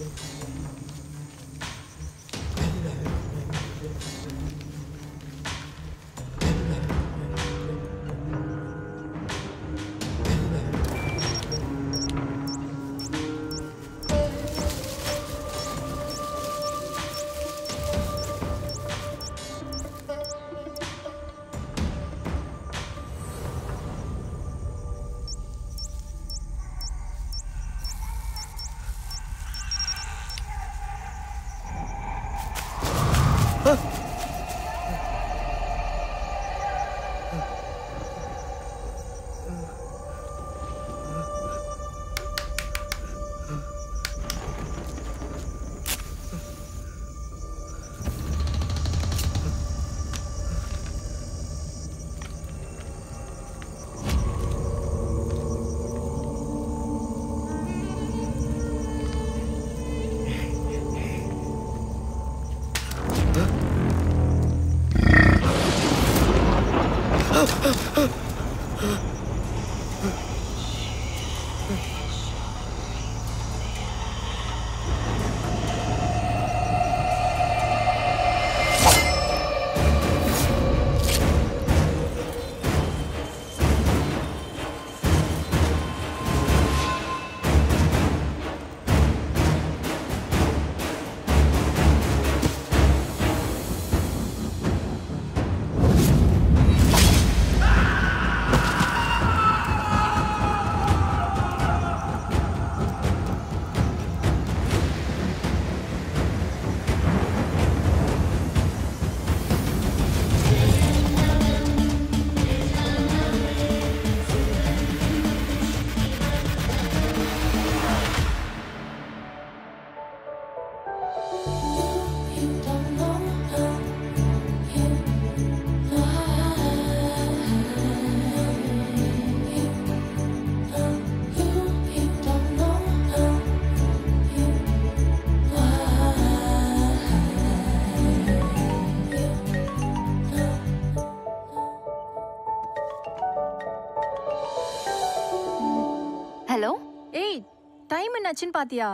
Hello ஏய் time என்னாச்சுன்னு பாத்தியா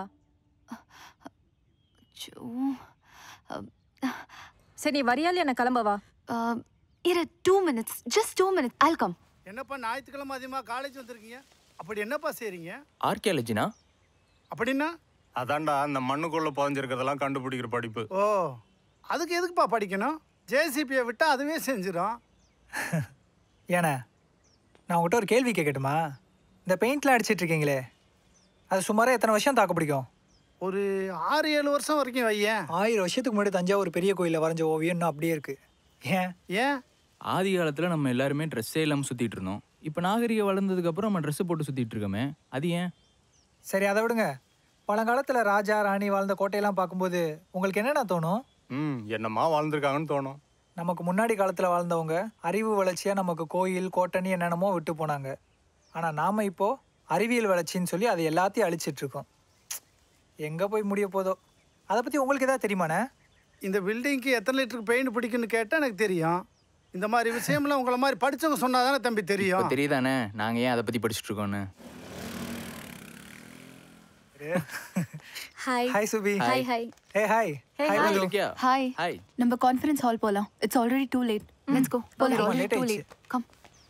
சரி நீ வரியால் என்ன கிளம்பவா இரு two minutes just two minutes I'll come என்னப்பா ஞாயிற்றுக்கிழமை அதிகமாக காலேஜ் வந்திருக்கீங்க அப்படி என்னப்பா செய்றீங்க ஆர்கியாலஜினா அப்படின்னா அதான்டா அந்த மண்ணுக்குள்ள புதைஞ்சிருக்கிறதெல்லாம் கண்டுபிடிக்கிற படிப்பு ஓ அதுக்கு எதுக்குப்பா படிக்கணும் ஜேசிபியை விட்டா அதுவே செஞ்சிடும் ஏண்ணே நான் உங்கள்கிட்ட ஒரு கேள்வி கேட்கட்டுமா இந்த பெயிண்ட்லாம் அடிச்சிட்டு இருக்கீங்களே அது சுமாராக எத்தனை வருஷம் தாக்கு பிடிக்கும் ஒரு ஆறு ஏழு வருஷம் வரைக்கும் வையேன் ஆயிரம் வருஷத்துக்கு முன்னாடி தஞ்சாவூர் பெரிய கோயிலில் வரைஞ்ச ஓவியம் இன்னும் அப்படியே இருக்கு ஏன் ஏன் ஆதி காலத்தில் நம்ம எல்லாருமே ட்ரெஸ்ஸே இல்லாமல் சுற்றிட்டு இருந்தோம் இப்போ நாகரிகம் வளர்ந்ததுக்கப்புறம் நம்ம ட்ரெஸ்ஸு போட்டு சுற்றிட்டு இருக்கோமே அது ஏன் சரி அதை விடுங்க பழங்காலத்தில் ராஜா ராணி வாழ்ந்த கோட்டையெல்லாம் பார்க்கும்போது உங்களுக்கு என்னென்ன தோணும் ம் என்னம்மா வாழ்ந்திருக்காங்கன்னு தோணும் நமக்கு முன்னாடி காலத்தில் வாழ்ந்தவங்க அறிவு வளர்ச்சியாக நமக்கு கோயில் கோட்டைன்னு என்னென்னமோ விட்டு போனாங்க ஆனால் நாம் இப்போ அறிவியல் வளர்ச்சின்னு சொல்லி அதை எல்லாத்தையும் அழிச்சிட்டு இருக்கோம் எங்கே போய் முடிய போதோ அதை பற்றி உங்களுக்கு ஏதாவது தெரியுமாண்ணே இந்த பில்டிங்க்கு எத்தனை லிட்டருக்கு பெயிண்ட் பிடிக்குன்னு கேட்டால் எனக்கு தெரியும் இந்த மாதிரி விஷயம்லாம் உங்களை மாதிரி படிச்சவங்க சொன்னா தானே தம்பி இப்போ தெரியும் தெரியுதானே நாங்கள் ஏன் அதை பற்றி படிச்சுட்டு இருக்கோன்னு hi hi Subi hi hi hey hi Hey, hi hi. Madhu Ilakkiya hi hi நம்ம கான்ஃபரன்ஸ் ஹால் போலாம் it's already too late let's go போலாம் ஆமா, late டூ ஆயிடுச்சு. Late come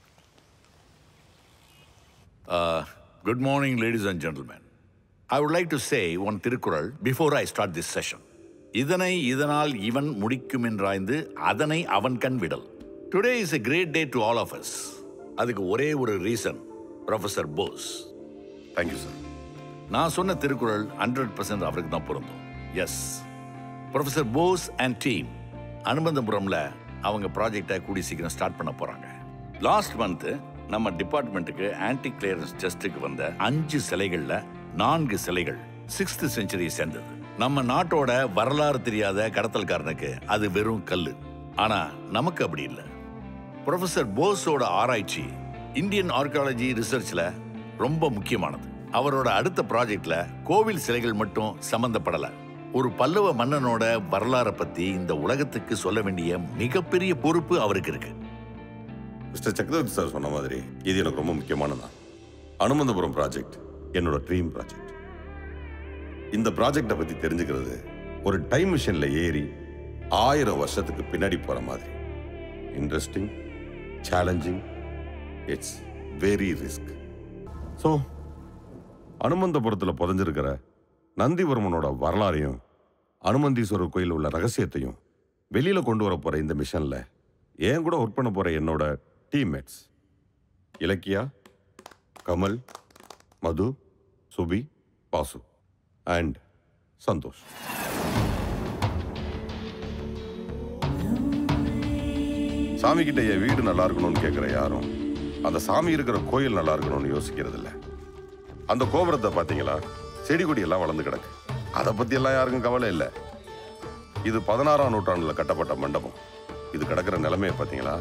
Uh, good morning, ladies and gentlemen. I would like to say one Tirukural before I start this session. இதனை இதனால் இவன் முடிக்கும் என்றாய்ந்து அதனை அவன் கண் விடல் today is a great day to all of us அதுக்கு ஒரே ஒரு reason professor Bose thank you sir நான் சொன்ன திருக்குறள் ஹண்ட்ரட் பர்சன்ட் அவருக்கு தான் பொருந்தும் yes professor Bose and team அனுபந்தபுரம்ல அவங்க ப்ராஜெக்டை கூடி சீக்கிரம் ஸ்டார்ட் பண்ண போறாங்க லாஸ்ட் மந்த் நம்ம டிபார்ட்மெண்ட்டுக்கு ஆன்டி கிளியரன்ஸ் டெஸ்ட்டுக்கு வந்த அஞ்சு சிலைகள்ல நான்கு சிலைகள் சிக்ஸ்த் செஞ்சுரியை சேர்ந்தது நம்ம நாட்டோட வரலாறு தெரியாத கடத்தல்காரனுக்கு அது வெறும் கல்லு ஆனா நமக்கு அப்படி இல்லை ப்ரொஃபசர் போஸோட ஆராய்ச்சி இந்தியன் ஆர்கியாலஜி ரிசர்ச்ல ரொம்ப முக்கியமானது அவரோட அடுத்த ப்ராஜெக்ட்ல கோவில் சிலைகள் மட்டும் சம்பந்தப்படல ஒரு பல்லவ மன்னனோட வரலாறை பத்தி இந்த உலகத்துக்கு சொல்ல வேண்டிய மிகப்பெரிய பொறுப்பு அவருக்கு இருக்கு மிஸ்டர் சக்கரவர்த்தி சார் சொன்ன மாதிரி இது எனக்கு ரொம்ப முக்கியமானதான் அனுமந்தபுரம் ப்ராஜெக்ட் என்னோட ட்ரீம் ப்ராஜெக்ட் இந்த ப்ராஜெக்டை பத்தி தெரிஞ்சுக்கிறது ஒரு டைம் மிஷின்ல ஏறி ஆயிரம் வருஷத்துக்கு பின்னாடி போற மாதிரி interesting challenging it's very risk so அனுமந்தபுரத்தில் புதைஞ்சிருக்கிற நந்திவர்மனோட வரலாறையும் அனுமந்தீஸ்வரர் கோயில் உள்ள ரகசியத்தையும் வெளியில கொண்டு வர போற இந்த மிஷன்ல ஏன் கூட ஒர்க் பண்ண போற என்னோட டீம்மேட்ஸ் இலக்கியா கமல் மது சுபி பாசு அண்ட் சந்தோஷ் சாமி கிட்ட என் வீடு நல்லா இருக்கணும்னு கேட்குற யாரும் அந்த சாமி இருக்கிற கோயில் நல்லா இருக்கணும்னு யோசிக்கிறது இல்ல அந்த கோபுரத்தை பார்த்தீங்களா செடி கொடி எல்லாம் வளர்ந்து கிடக்கு அதை பத்தி எல்லாம் யாருக்கும் கவலை இல்லை இது பதினாறாம் நூற்றாண்டுல கட்டப்பட்ட மண்டபம் இது கிடக்கிற நிலைமையை பார்த்தீங்களா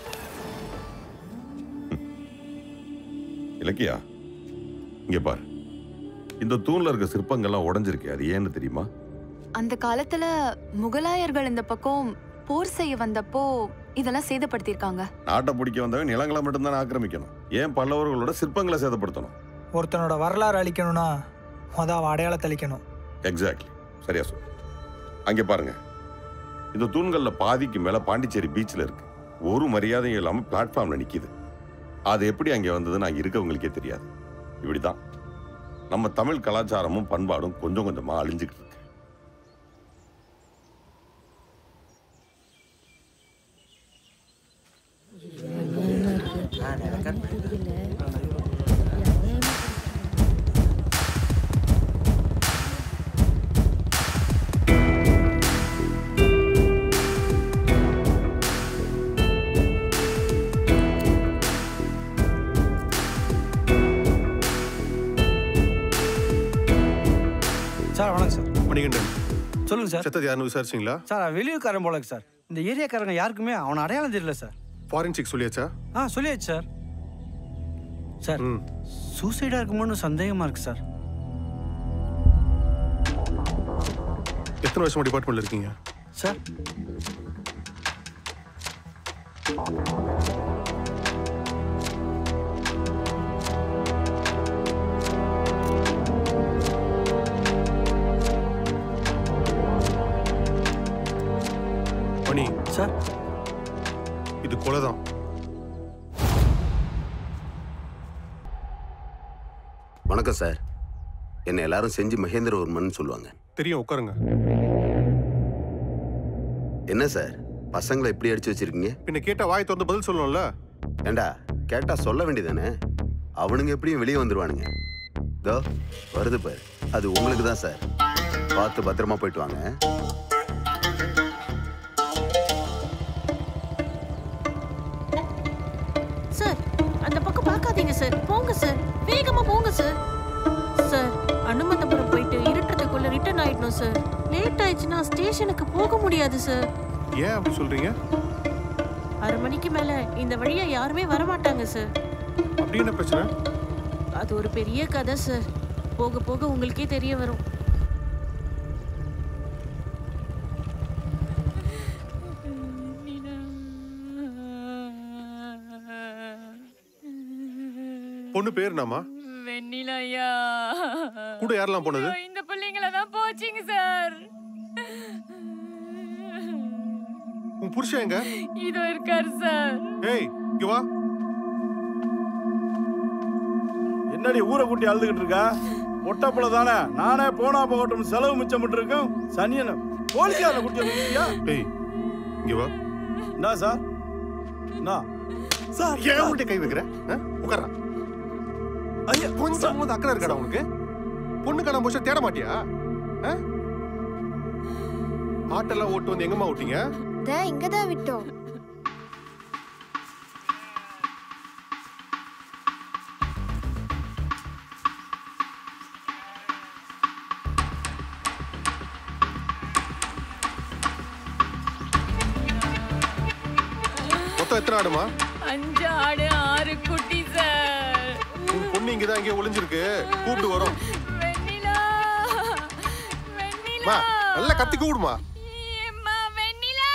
ம். இலக்கியா இங்க பாரு இந்த தூண்ல இருக்க சிற்பங்கள்லாம் உடைஞ்சிருக்கு அது ஏன்னு தெரியுமா அந்த காலத்துல முகலாயர்கள் இந்த பக்கம் போர் செய்ய வந்தப்போ இதெல்லாம் சேதப்படுத்தியிருக்காங்க நாட்டை பிடிக்க வந்தவன் நிலங்களை மட்டும்தான் ஆக்கிரமிக்கணும் ஏன் பல்லவர்களோட சிற்பங்களை சேதப்படுத்தணும் ஒருத்தனோட வரலாறு அழிக்கணும்னா மொதல் அவன் அடையாளத்தை அழிக்கணும் எக்ஸாக்ட்லி சரியா சொல் அங்கே பாருங்க இந்த தூண்கள்ல பாதிக்கு மேல பாண்டிச்சேரி பீச்சில் இருக்கு ஒரு மரியாதையும் இல்லாம பிளாட்ஃபார்ம்ல நிக்குது அது எப்படி அங்கே வந்ததுன்னு அங்கே இருக்கவங்களுக்கே தெரியாது இப்படிதான் நம்ம தமிழ் கலாச்சாரமும் பண்பாடும் கொஞ்சம் கொஞ்சமா அழிஞ்சுக்கிட்டு இருக்கு சார் வணக்கம் சார் மணிகண்டன் சொல்லுங்க சார் செத்தது யாருன்னு விசாரிச்சிங்களா சார் அவன் வெளியூர்காரன் போல இருக்கு சார் இந்த ஏரியாக்காரங்க யாருக்குமே அவன அடையாளம் தெரியல சார் ஃபாரின்சிக் சொல்லியாச்சா ஆ சொல்லியாச்சு சார் சார் சூசைடா இருக்குமோன்னு சந்தேகமா இருக்கு சார் எத்தனை வருஷமா டிபார்ட்மெண்ட்ல இருக்கீங்க சார் மணி சார் இது கொலை தான் வணக்கம் சார் என்னை எல்லாரும் செஞ்சு மகேந்திரவர்மன் சொல்லுவாங்க தெரியும் உட்காருங்க என்ன சார் பசங்களை எப்படி அடிச்சு வச்சிருக்கீங்க பின்ன கேட்டா வாய் திறந்து பதில் சொல்லணும்ல ஏண்டா கேட்டா சொல்ல வேண்டியதானே அவனுங்க எப்படியும் வெளியே வந்துருவானுங்க தோ வருது பாரு அது உங்களுக்கு தான் சார் பார்த்து பத்திரமா போயிட்டு வாங்க சார் அந்த பக்கம் பார்க்காதீங்க சார் போங்க சார் வேகமா போங்க சார் சார் அனுமந்தபுரம் போயிட்டு இருட்டுறதுக்குள்ள ரிட்டர்ன் ஆயிடணும் சார் லேட் ஆயிடுச்சுன்னா ஸ்டேஷனுக்கு போக முடியாது சார் ஏன் அப்படி சொல்றீங்க அரை மணிக்கு மேல இந்த வழியா யாருமே வரமாட்டாங்க சார் அப்படி என்ன பிரச்சனை அது ஒரு பெரிய கதை சார் போக போக உங்களுக்கே தெரிய வரும் பொண்ணு பேர் என்னம்மா வெண்ணிலையா கூட யாரெல்லாம் போனது இந்த பிள்ளைங்கள தான் போச்சுங்க சார் உன் புருஷன் எங்க இதோ இருக்காரு சார் ஏய் இங்க வா என்னடி ஊரை கூட்டி அழுதுகிட்டு இருக்கா ஒட்டப்புல தானே நானே போனா போகட்டும் செலவு மிச்சம் இருக்கேன் சனியன போலீஸ்காரனை கூட்டி வந்துருக்கியா ஏய் இங்க வா என்ன சார் என்ன சார் ஏன் உன்கிட்ட கை வைக்கிற உட்கார்றா ஐயா கொஞ்சம் போது அக்கறை இருக்காடா உனக்கு பொண்ணு கடை போச்சா தேட மாட்டியா ஆ? ஆட்டெல்லாம் ஓட்டு வந்து எங்கம்மா ஓட்டிங்க இங்க தான் விட்டோம் மொத்தம் எத்தனை ஆடுமா அஞ்சு ஆடு ஆறு குட்டி சார் உன் பொண்ணு இங்கதான் இங்கே ஒளிஞ்சிருக்கு கூப்பிட்டு வரோம் வெண்ணிலா அம்மா, நல்லா கத்தி கூடுமா அம்மா வெண்ணிலா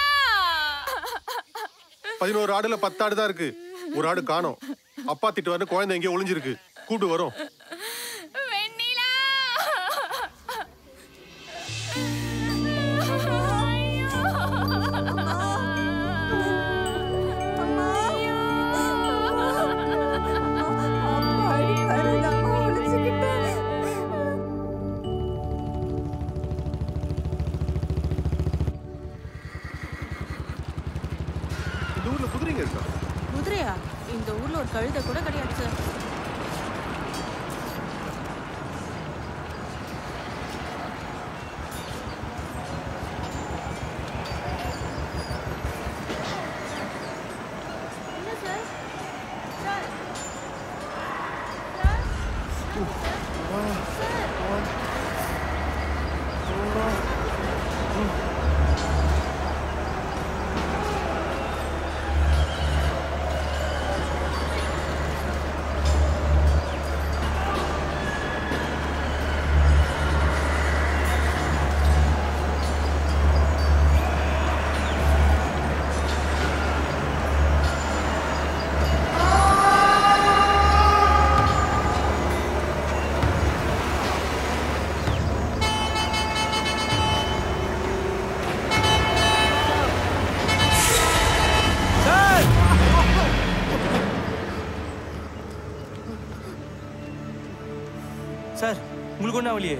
பதினோரு ஆடுல பத்து ஆடு தான் இருக்கு ஒரு ஆடு காணோம் அப்பா திட்டு வரணும் குழந்தை எங்கேயோ ஒளிஞ்சிருக்கு கூப்பிட்டு வரோம் வெண்ணிலா குதிரைங்க இருக்கா குதிரையா இந்த ஊர்ல ஒரு கழுதை கூட கிடையாது சார் சார் உங்களுக்கு ஒன்றும் அவளியே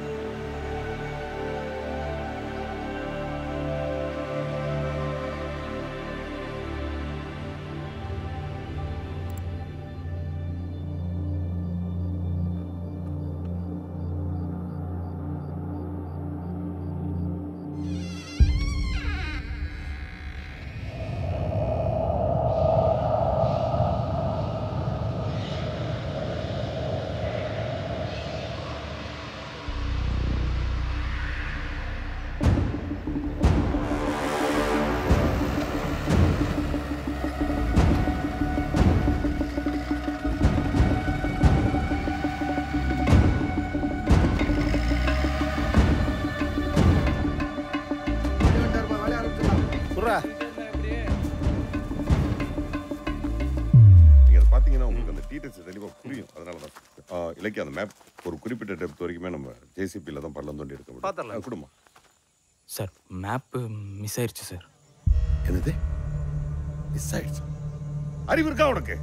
புறா நீங்க அதை பார்த்தீங்கன்னா உங்களுக்கு அந்த டீட்டெயில்ஸ் தெளிவாக புரியும் அதனால தான் ஆ, இலக்கிய அந்த மேப் ஒரு குறிப்பிட்ட டெப்த் வரைக்குமே நம்ம ஜேசிபியில் தான் பள்ளம் தோண்டி எடுக்க முடியும் பார்த்துடலாம். ஆ, கொடுமா சார் மேப்பு மிஸ் ஆயிடுச்சு சார் என்னது மிஸ் ஆயிடுச்சு அறிவு இருக்கா உனக்கு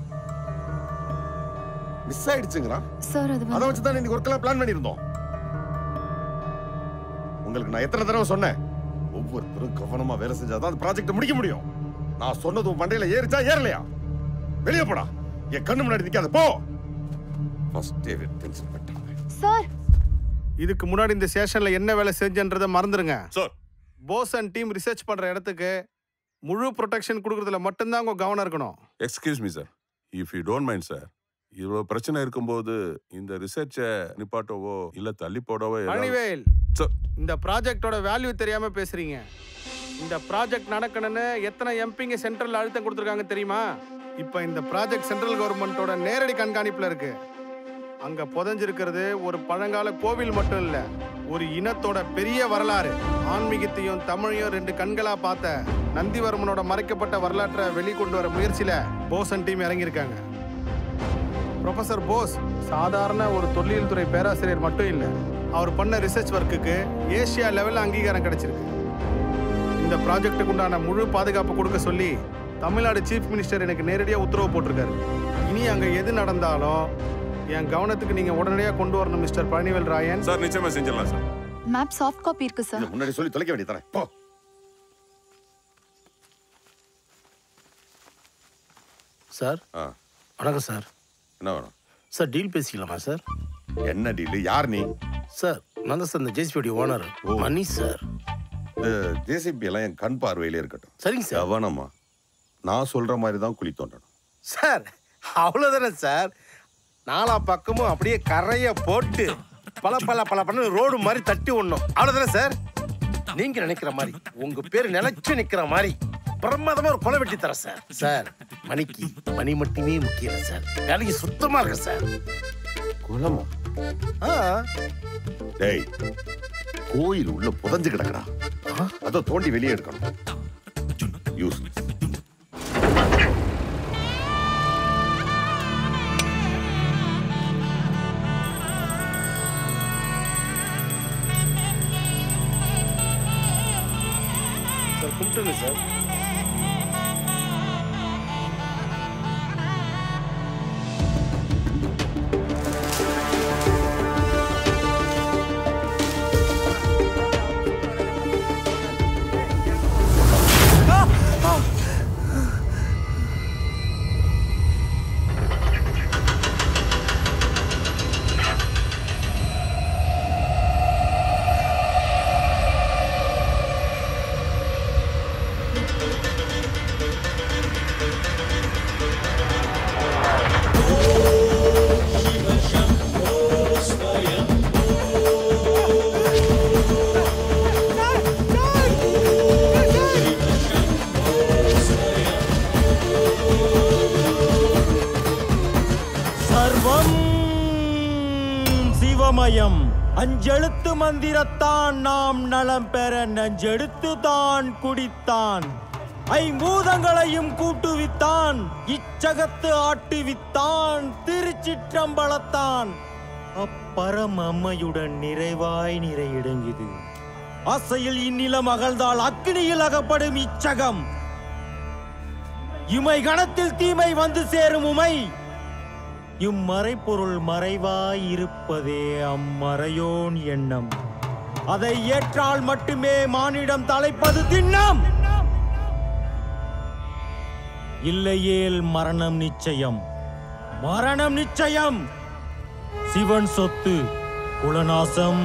மிஸ் ஆயிடுச்சுங்கிறான் சார் அது அதை வச்சு தான் இன்னைக்கு ஒர்க்கெல்லாம் பிளான் பண்ணியிருந்தோம் உங்களுக்கு நான் எத்தனை தடவை சொன்னேன் ஒவ்வொருத்தரும் கவனமா வேலை செஞ்சாதான் அந்த ப்ராஜெக்ட் முடிக்க முடியும் நான் சொன்னது உன் மண்டையில ஏறிச்சா ஏறலையா வெளியே போடா என் கண்ணு முன்னாடி நிக்காத போ ஃபர்ஸ்ட் டேவே டென்ஷன் பண்ணிட்டாங்க சார் இதுக்கு முன்னாடி இந்த ஸ்டேஷன்ல என்ன வேலை செஞ்சன்றதை மறந்துருங்க sir Bose and team research பண்ற இடத்துக்கு முழு ப்ரொடெக்ஷன் கொடுக்கறதுல மட்டும்தான் உங்க கவனம் இருக்கணும் excuse me sir if you don't mind sir இவ்வளோ பிரச்சனை இருக்கும்போது இந்த ரிசர்ச்சை நிப்பாட்டவோ இல்லை தள்ளி போடவோ ஏதாவது- பழனிவேல் சார் இந்த ப்ராஜெக்டோட வேல்யூ தெரியாம பேசுறீங்க இந்த ப்ராஜெக்ட் நடக்கணும்னு எத்தனை எம்பிங்க சென்ட்ரல் அழுத்தம் கொடுத்துருக்காங்க தெரியுமா இப்போ இந்த ப்ராஜெக்ட் சென்ட்ரல் கவர்மெண்ட்டோட நேரடி கண்காணிப்புல இருக்கு அங்க புதைஞ்சிருக்கிறது ஒரு பழங்கால கோவில் மட்டும் இல்ல ஒரு இனத்தோட பெரிய வரலாறு ஆன்மீகத்தையும் தமிழையும் ரெண்டு கண்களா பார்த்த நந்திவர்மனோட மறைக்கப்பட்ட வரலாற்றை வெளிக்கொண்டு வர முயற்சியில போசன் டீம் இறங்கியிருக்காங்க ப்ரொஃபசர் போஸ் சாதாரண ஒரு தொல்லியல் துறை பேராசிரியர் மட்டும் இல்லை அவர் பண்ண ரிசர்ச் ஒர்க்குக்கு ஏசியா லெவலில் அங்கீகாரம் கிடைச்சிருக்கு இந்த ப்ராஜெக்ட்டுக்கு உண்டான முழு பாதுகாப்பு கொடுக்க சொல்லி தமிழ்நாடு சீஃப் மினிஸ்டர் எனக்கு நேரடியாக உத்தரவு போட்டிருக்காரு இனி அங்கே எது நடந்தாலும் என் கவனத்துக்கு நீங்கள் உடனடியாக கொண்டு வரணும் மிஸ்டர் பழனிவேல் ராயன் சார் நிச்சயமா செஞ்சிடலாம் சார் மேப் சாஃப்ட் காப்பி இருக்கு சார் இதை முன்னாடி சொல்லி தொலைக்க வேண்டியதானே போ சார் ஆ வணக்கம் சார் என்ன வேணும் சார் டீல் பேசிக்கலாமா சார் என்ன டீல் யார் நீ சார் நான் தான் சார் இந்த ஜேசிபியோட ஓனர் மணி சார் ஜேசிபி எல்லாம் என் கண் பார்வையிலே இருக்கட்டும் சரிங்க சார் கவனமா நான் சொல்ற மாதிரி தான் குழி தோண்டணும் சார் அவ்வளோதானே சார் நாலா பக்கமும் அப்படியே கரைய போட்டு பல பல பல பண்ண ரோடு மாதிரி தட்டி விடணும் அவ்வளோதானே சார் நீங்க நினைக்கிற மாதிரி உங்க பேர் நிலைச்சு நிக்கிற மாதிரி பிரமாதமா ஒரு கொலை வெட்டி தரேன் சார் சார் மணிக்கு மணி மட்டுமே முக்கியம் இல்லை சார் வேலைக்கு சுத்தமா இருக்கு சார் குளமா ஆ டேய் கோயில் உள்ள புதஞ்சு கிடக்குடா அதை தோண்டி வெளியே எடுக்கணும் யூஸ் சார் கும்பிட்டுங்க சார் அஞ்செழுத்து மந்திரத்தான் நாம் நலம் பெற நஞ்செடுத்து தான் குடித்தான் ஐம்பூதங்களையும் கூட்டுவித்தான் இச்சகத்து ஆட்டுவித்தான் திருச்சிற்றம்பலத்தான் அப்பரம் அம்மையுடன் நிறைவாய் நிறையிடங்கிது ஆசையில் இந்நிலம் அகழ்ந்தால் அக்னியில் அகப்படும் இச்சகம் இமை கணத்தில் தீமை வந்து சேரும் உமை இம்மறைப்பொருள் மறைவாய் இருப்பதே அம்மறையோன் எண்ணம் அதை ஏற்றால் மட்டுமே மானிடம் தலைப்பது திண்ணம் இல்லையேல் மரணம் நிச்சயம் மரணம் நிச்சயம் சிவன் சொத்து குலநாசம்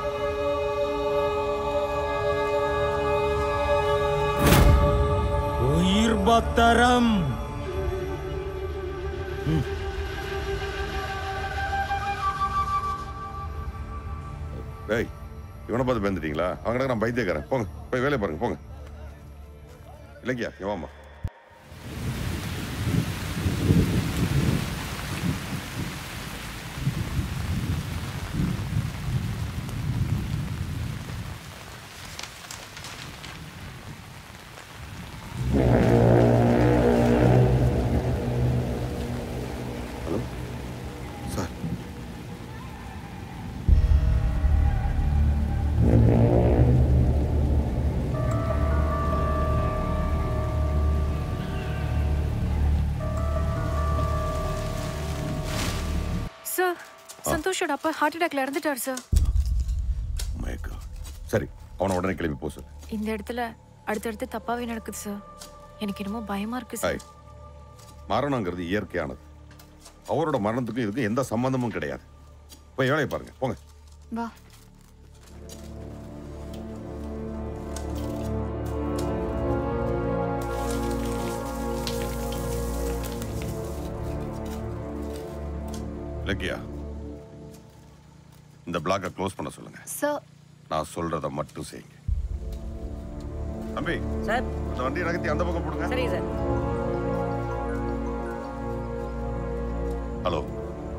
உயிர் பத்தரம் டேய் இவனை பார்த்து பயந்துட்டீங்களா அவங்க நான் பைத்தியக்காரன் போங்க போய் வேலையை பாருங்க போங்க இல்லைக்கியா இவாமா ஹலோ சார் சார் சந்தோஷோட அப்பா ஹார்ட் அட்டாக்ல இறந்துட்டார் சார் சரி அவனை உடனே கிளம்பி போ சொல்லு இந்த இடத்துல அடுத்தடுத்து தப்பாவே நடக்குது சார் எனக்கு என்னமோ பயமா இருக்கு சார் ஹாய் மரணங்கிறது இயற்கையானது அவரோட மரணத்துக்கும் இதுக்கும் எந்த சம்பந்தமும் கிடையாது போய் வேலையை பாருங்க போங்க வா இலக்கியா இந்த பிளாக்கை க்ளோஸ் பண்ண சொல்லுங்க சார் நான் சொல்றத மட்டும் செய்யுங்க தம்பி சார் அந்த வண்டியை நகர்த்தி அந்த பக்கம் போடுங்க சரிங்க சார் ஹலோ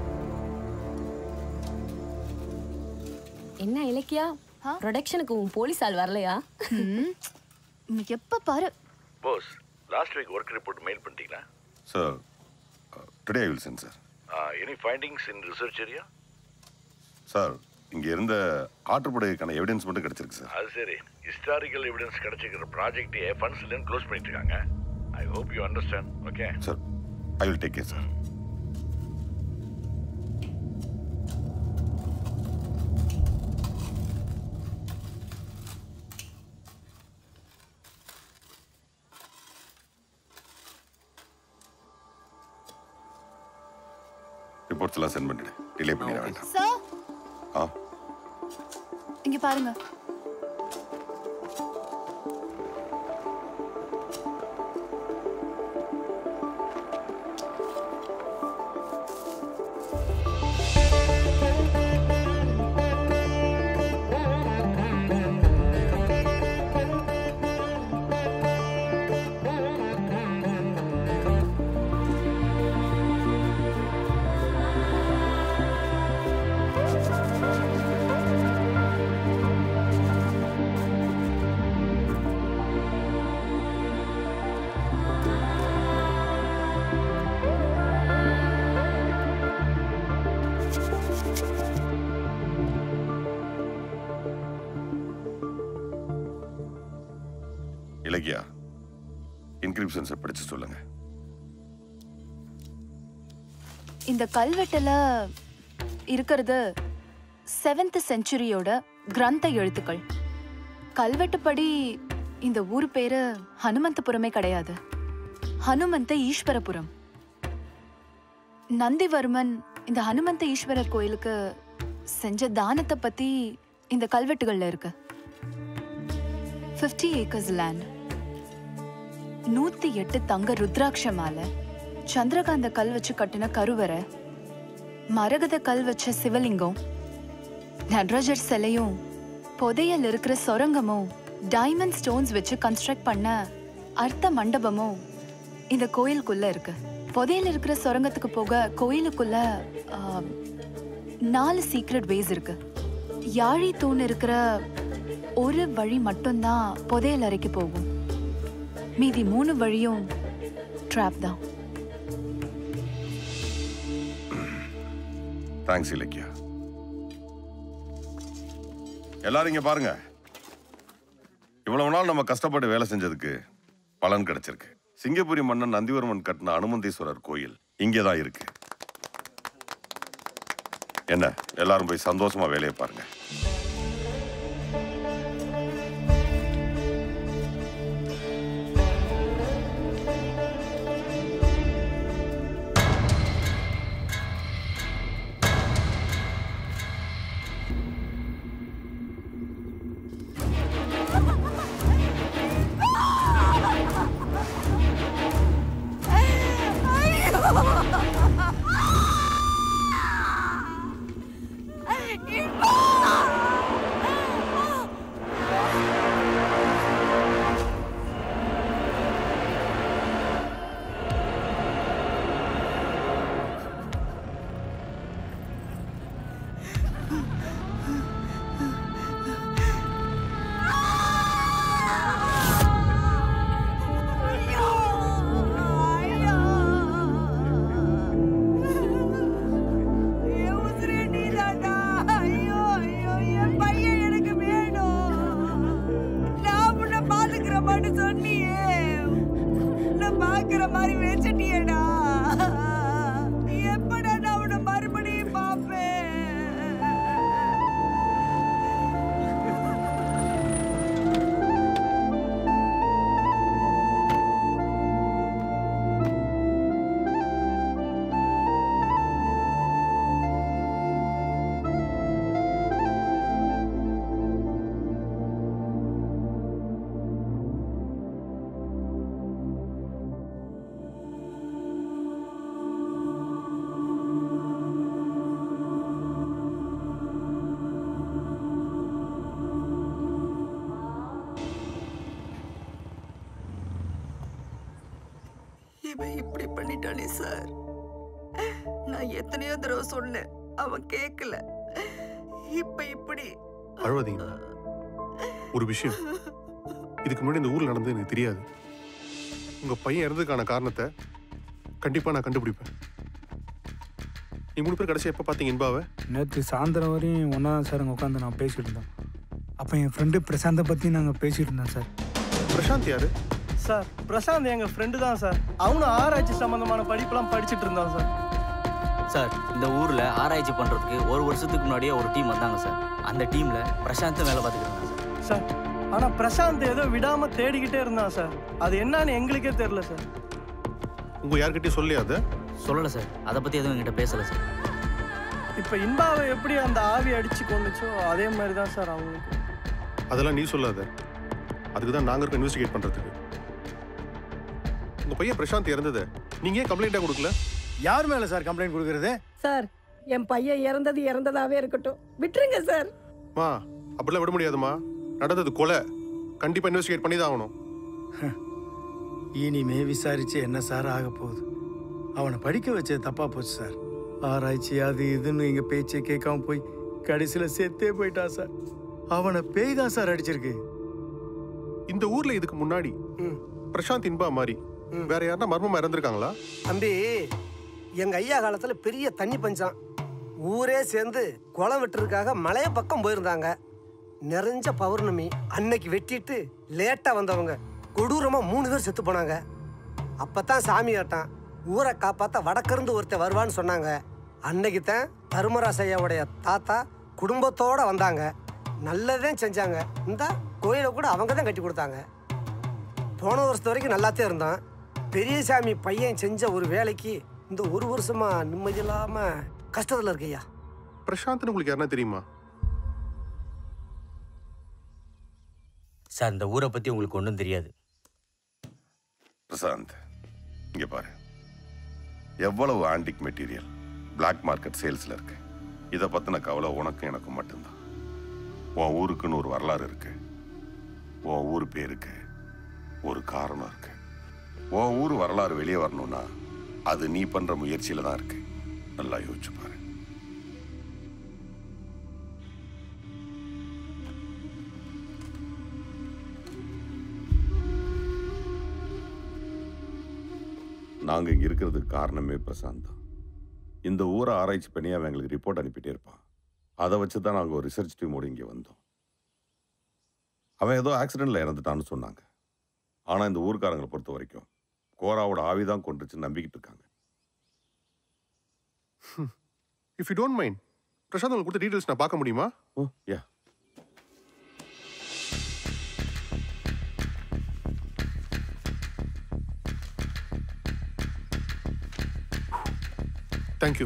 என்ன இலக்கியா ப்ரொடக்ஷனுக்கு உன் போலீஸ் ஆள் வரலையா எப்ப பாரு Bose last week work report mail பண்ணிட்டீங்களா sir today I will send sir any findings in research area sir இங்க இருந்த ஆற்றுப்படைக்கான எவிடன்ஸ் மட்டும் கிடைச்சிருக்கு சார் அது சரி ஹிஸ்டாரிக்கல் எவிடன்ஸ் கிடைச்சிக்கிற ப்ராஜெக்டையே ஃபண்ட்ஸ் இல்லைன்னு க்ளோஸ் பண்ணிட்டு இருக்காங்க I hope you understand okay sir I will take care sir reports எல்லாம் சென்ட் பண்ணிடு டிலே பண்ணிட வேண்டாம் சார் ஆ இங்க பாருங்க இலக்கியா இன்கிரிப்ஷன்ஸை படிச்சு சொல்லுங்க இந்த கல்வெட்டுல இருக்கிறது செவன்த் செஞ்சுரியோட கிரந்த எழுத்துக்கள் கல்வெட்டுப்படி இந்த ஊர் பேரு ஹனுமந்தபுரமே கிடையாது ஹனுமந்த ஈஸ்வரபுரம் நந்திவர்மன் இந்த ஹனுமந்த ஈஸ்வரர் கோயிலுக்கு செஞ்ச தானத்தை பத்தி இந்த கல்வெட்டுகள்ல இருக்கு 50 ஏக்கர்ஸ் லேண்ட் நூத்தி எட்டு தங்க ருத்ராட்ச மாலை சந்திரகாந்த கல் வச்சு கட்டின கருவறை மரகத கல் வச்ச சிவலிங்கம் நடராஜர் சிலையும் புதையல் இருக்கிற சொரங்கமும் டைமண்ட் ஸ்டோன்ஸ் வச்சு கன்ஸ்ட்ரக்ட் பண்ண அர்த்த மண்டபமும் இந்த கோயிலுக்குள்ள இருக்கு புதையல் இருக்கிற சொரங்கத்துக்கு போக கோயிலுக்குள்ள ஆ, நாலு சீக்ரெட் வேஸ் இருக்கு யாழி தூண் இருக்கிற ஒரு வழி மட்டும்தான் புதையல் அறைக்கு போகும் மீதி மூணு வழியும் ட்ராப் தான் தேங்க்ஸ் இலக்கியா எல்லாரும் இங்க பாருங்க இவ்வளவு நாள் நம்ம கஷ்டப்பட்டு வேலை செஞ்சதுக்கு பலன் கிடைச்சிருக்கு சிங்கப்பூரி மன்னன் நந்திவர்மன் கட்டின அனுமந்தீஸ்வரர் கோயில் இங்கே தான் இருக்கு என்ன எல்லாரும் போய் சந்தோஷமா வேலையை பாருங்க பாக்குற மாதிரி வச்சுட்டியடா எப்படா நான் உன்னை மறுபடியும் பாப்பேன் இவன் இப்படி பண்ணிட்டானே சார் நான் எத்தனையோ தடவை சொன்னேன் அவன் கேட்கல இப்ப இப்படி அழுவாதீங்க ஒரு விஷயம் இதுக்கு முன்னாடி இந்த ஊர்ல நடந்தது எனக்கு தெரியாது உங்க பையன் இறந்ததுக்கான காரணத்தை கண்டிப்பா நான் கண்டுபிடிப்பேன் நீ மூணு பேர் கடைசி எப்ப பாத்தீங்க இன்பாவை நேற்று சாயந்தரம் வரையும் ஒன்றா தான் சார் அங்கே உட்காந்து நான் பேசிட்டு இருந்தோம் அப்போ என் ஃப்ரெண்டு பிரசாந்தை பற்றி நாங்கள் பேசிட்டு இருந்தோம் சார் பிரசாந்த் யாரு சார் பிரசாந்த் எங்க ஃப்ரெண்டு தான் சார் அவனும் ஆராய்ச்சி சம்பந்தமான படிப்பெல்லாம் படிச்சிட்டு இருந்தான் சார் சார் இந்த ஊர்ல ஆராய்ச்சி பண்றதுக்கு ஒரு வருஷத்துக்கு முன்னாடியே ஒரு டீம் வந்தாங்க சார் அந்த டீம்ல பிரசாந்தும் வேலை பார்த்துக்கிட்டு இருந்தாங்க சார் சார் ஆனா பிரசாந்த் ஏதோ விடாம தேடிக்கிட்டே இருந்தான் சார் அது என்னன்னு எங்களுக்கே தெரியல சார் உங்க யார்கிட்டயும் சொல்லியா அதை சொல்லல சார் அதை பத்தி எதுவும் என்கிட்ட பேசல சார் இப்ப இன்பாவை எப்படி அந்த ஆவி அடிச்சு கொண்டுச்சோ அதே மாதிரி தான் சார் அவங்களுக்கு அதெல்லாம் நீ சொல்லாத அதுக்கு தான் நாங்க இருக்கோம் இன்வெஸ்டிகேட் பண்றதுக்கு உங்க பையன் பிரசாந்த் இறந்தது நீங்க ஏன் கம்ப்ளைண்டா கொடுக்கல யார் மேல சார் கம்ப்ளைண்ட் கொடுக்கறது சார் என் பையன் இறந்தது இறந்ததாவே இருக்கட்டும் விட்டுருங்க சார் மா அப்படிலாம் விட முடியாதுமா நடந்தது கொலை கண்டிப்பா இன்வெஸ்டிகேட் பண்ணி தான் ஆகணும் இனிமே விசாரிச்சு என்ன சார் ஆக போகுது அவனை படிக்க வச்சது தப்பா போச்சு சார் ஆராய்ச்சி அது இதுன்னு எங்க பேச்சை கேட்காம போய் கடைசியில செத்தே போயிட்டான் சார் அவனை பேய் தான் சார் அடிச்சிருக்கு இந்த ஊர்ல இதுக்கு முன்னாடி பிரசாந்த் இன்பா மாதிரி வேற யாருன்னா மர்மமா இறந்திருக்காங்களா தம்பி எங்க ஐயா காலத்துல பெரிய தண்ணி பஞ்சம் ஊரே சேர்ந்து குளம் வெட்டுறதுக்காக மலைய பக்கம் போயிருந்தாங்க நிறைஞ்ச பௌர்ணமி அன்னைக்கு வெட்டிட்டு லேட்டா வந்தவங்க கொடூரமா மூணு பேர் செத்து போனாங்க அப்பதான் சாமி கேட்டான் ஊரை காப்பாத்த வடக்கிருந்து ஒருத்தன் வருவான்னு சொன்னாங்க அன்னைக்கு தான் தருமராச ஐயாவுடைய தாத்தா குடும்பத்தோட வந்தாங்க நல்லதே செஞ்சாங்க இந்த கோயிலை கூட அவங்க தான் கட்டி கொடுத்தாங்க போன வருஷத்து வரைக்கும் நல்லாத்தே இருந்தான் பெரியசாமி பையன் செஞ்ச ஒரு வேலைக்கு இந்த ஒரு வருஷமா நிம்மதி இல்லாம கஷ்டத்துல இருக்கையா பிரசாந்த்னு உங்களுக்கு யாருன்னா தெரியுமா சார் இந்த ஊரை பத்தி உங்களுக்கு ஒன்றும் தெரியாது பிரசாந்த் இங்க பாரு எவ்வளவு ஆன்டிக் மெட்டீரியல் பிளாக் மார்க்கெட் சேல்ஸ்ல இருக்கு இதை பத்தின கவலை உனக்கும் எனக்கும் மட்டும்தான் உன் ஊருக்குன்னு ஒரு வரலாறு இருக்கு உன் ஊர் பேருக்கு ஒரு காரணம் இருக்கு உன் ஊர் வரலாறு வெளியே வரணும்னா அது நீ பண்ற முயற்சியில தான் இருக்கு நல்லா யோசிச்சு பாரு நாங்கள் இங்கே இருக்கிறதுக்கு காரணமே பிரசாந்த் தான் இந்த ஊரை ஆராய்ச்சி பண்ணி அவன் எங்களுக்கு ரிப்போர்ட் அனுப்பிட்டே இருப்பான் அதை வச்சு தான் நாங்கள் ஒரு ரிசர்ச் டீமோடு இங்கே வந்தோம் அவன் ஏதோ ஆக்சிடெண்ட்டில் இறந்துட்டான்னு சொன்னாங்க ஆனால் இந்த ஊர்க்காரங்களை பொறுத்த வரைக்கும் கோராவோட ஆவி தான் கொண்டுச்சு நம்பிக்கிட்டு இருக்காங்க if you don't mind Prashanth உங்களுக்கு கொடுத்த டீடைல்ஸ் நான் பார்க்க முடியுமா ஓ யா தேங்க்யூ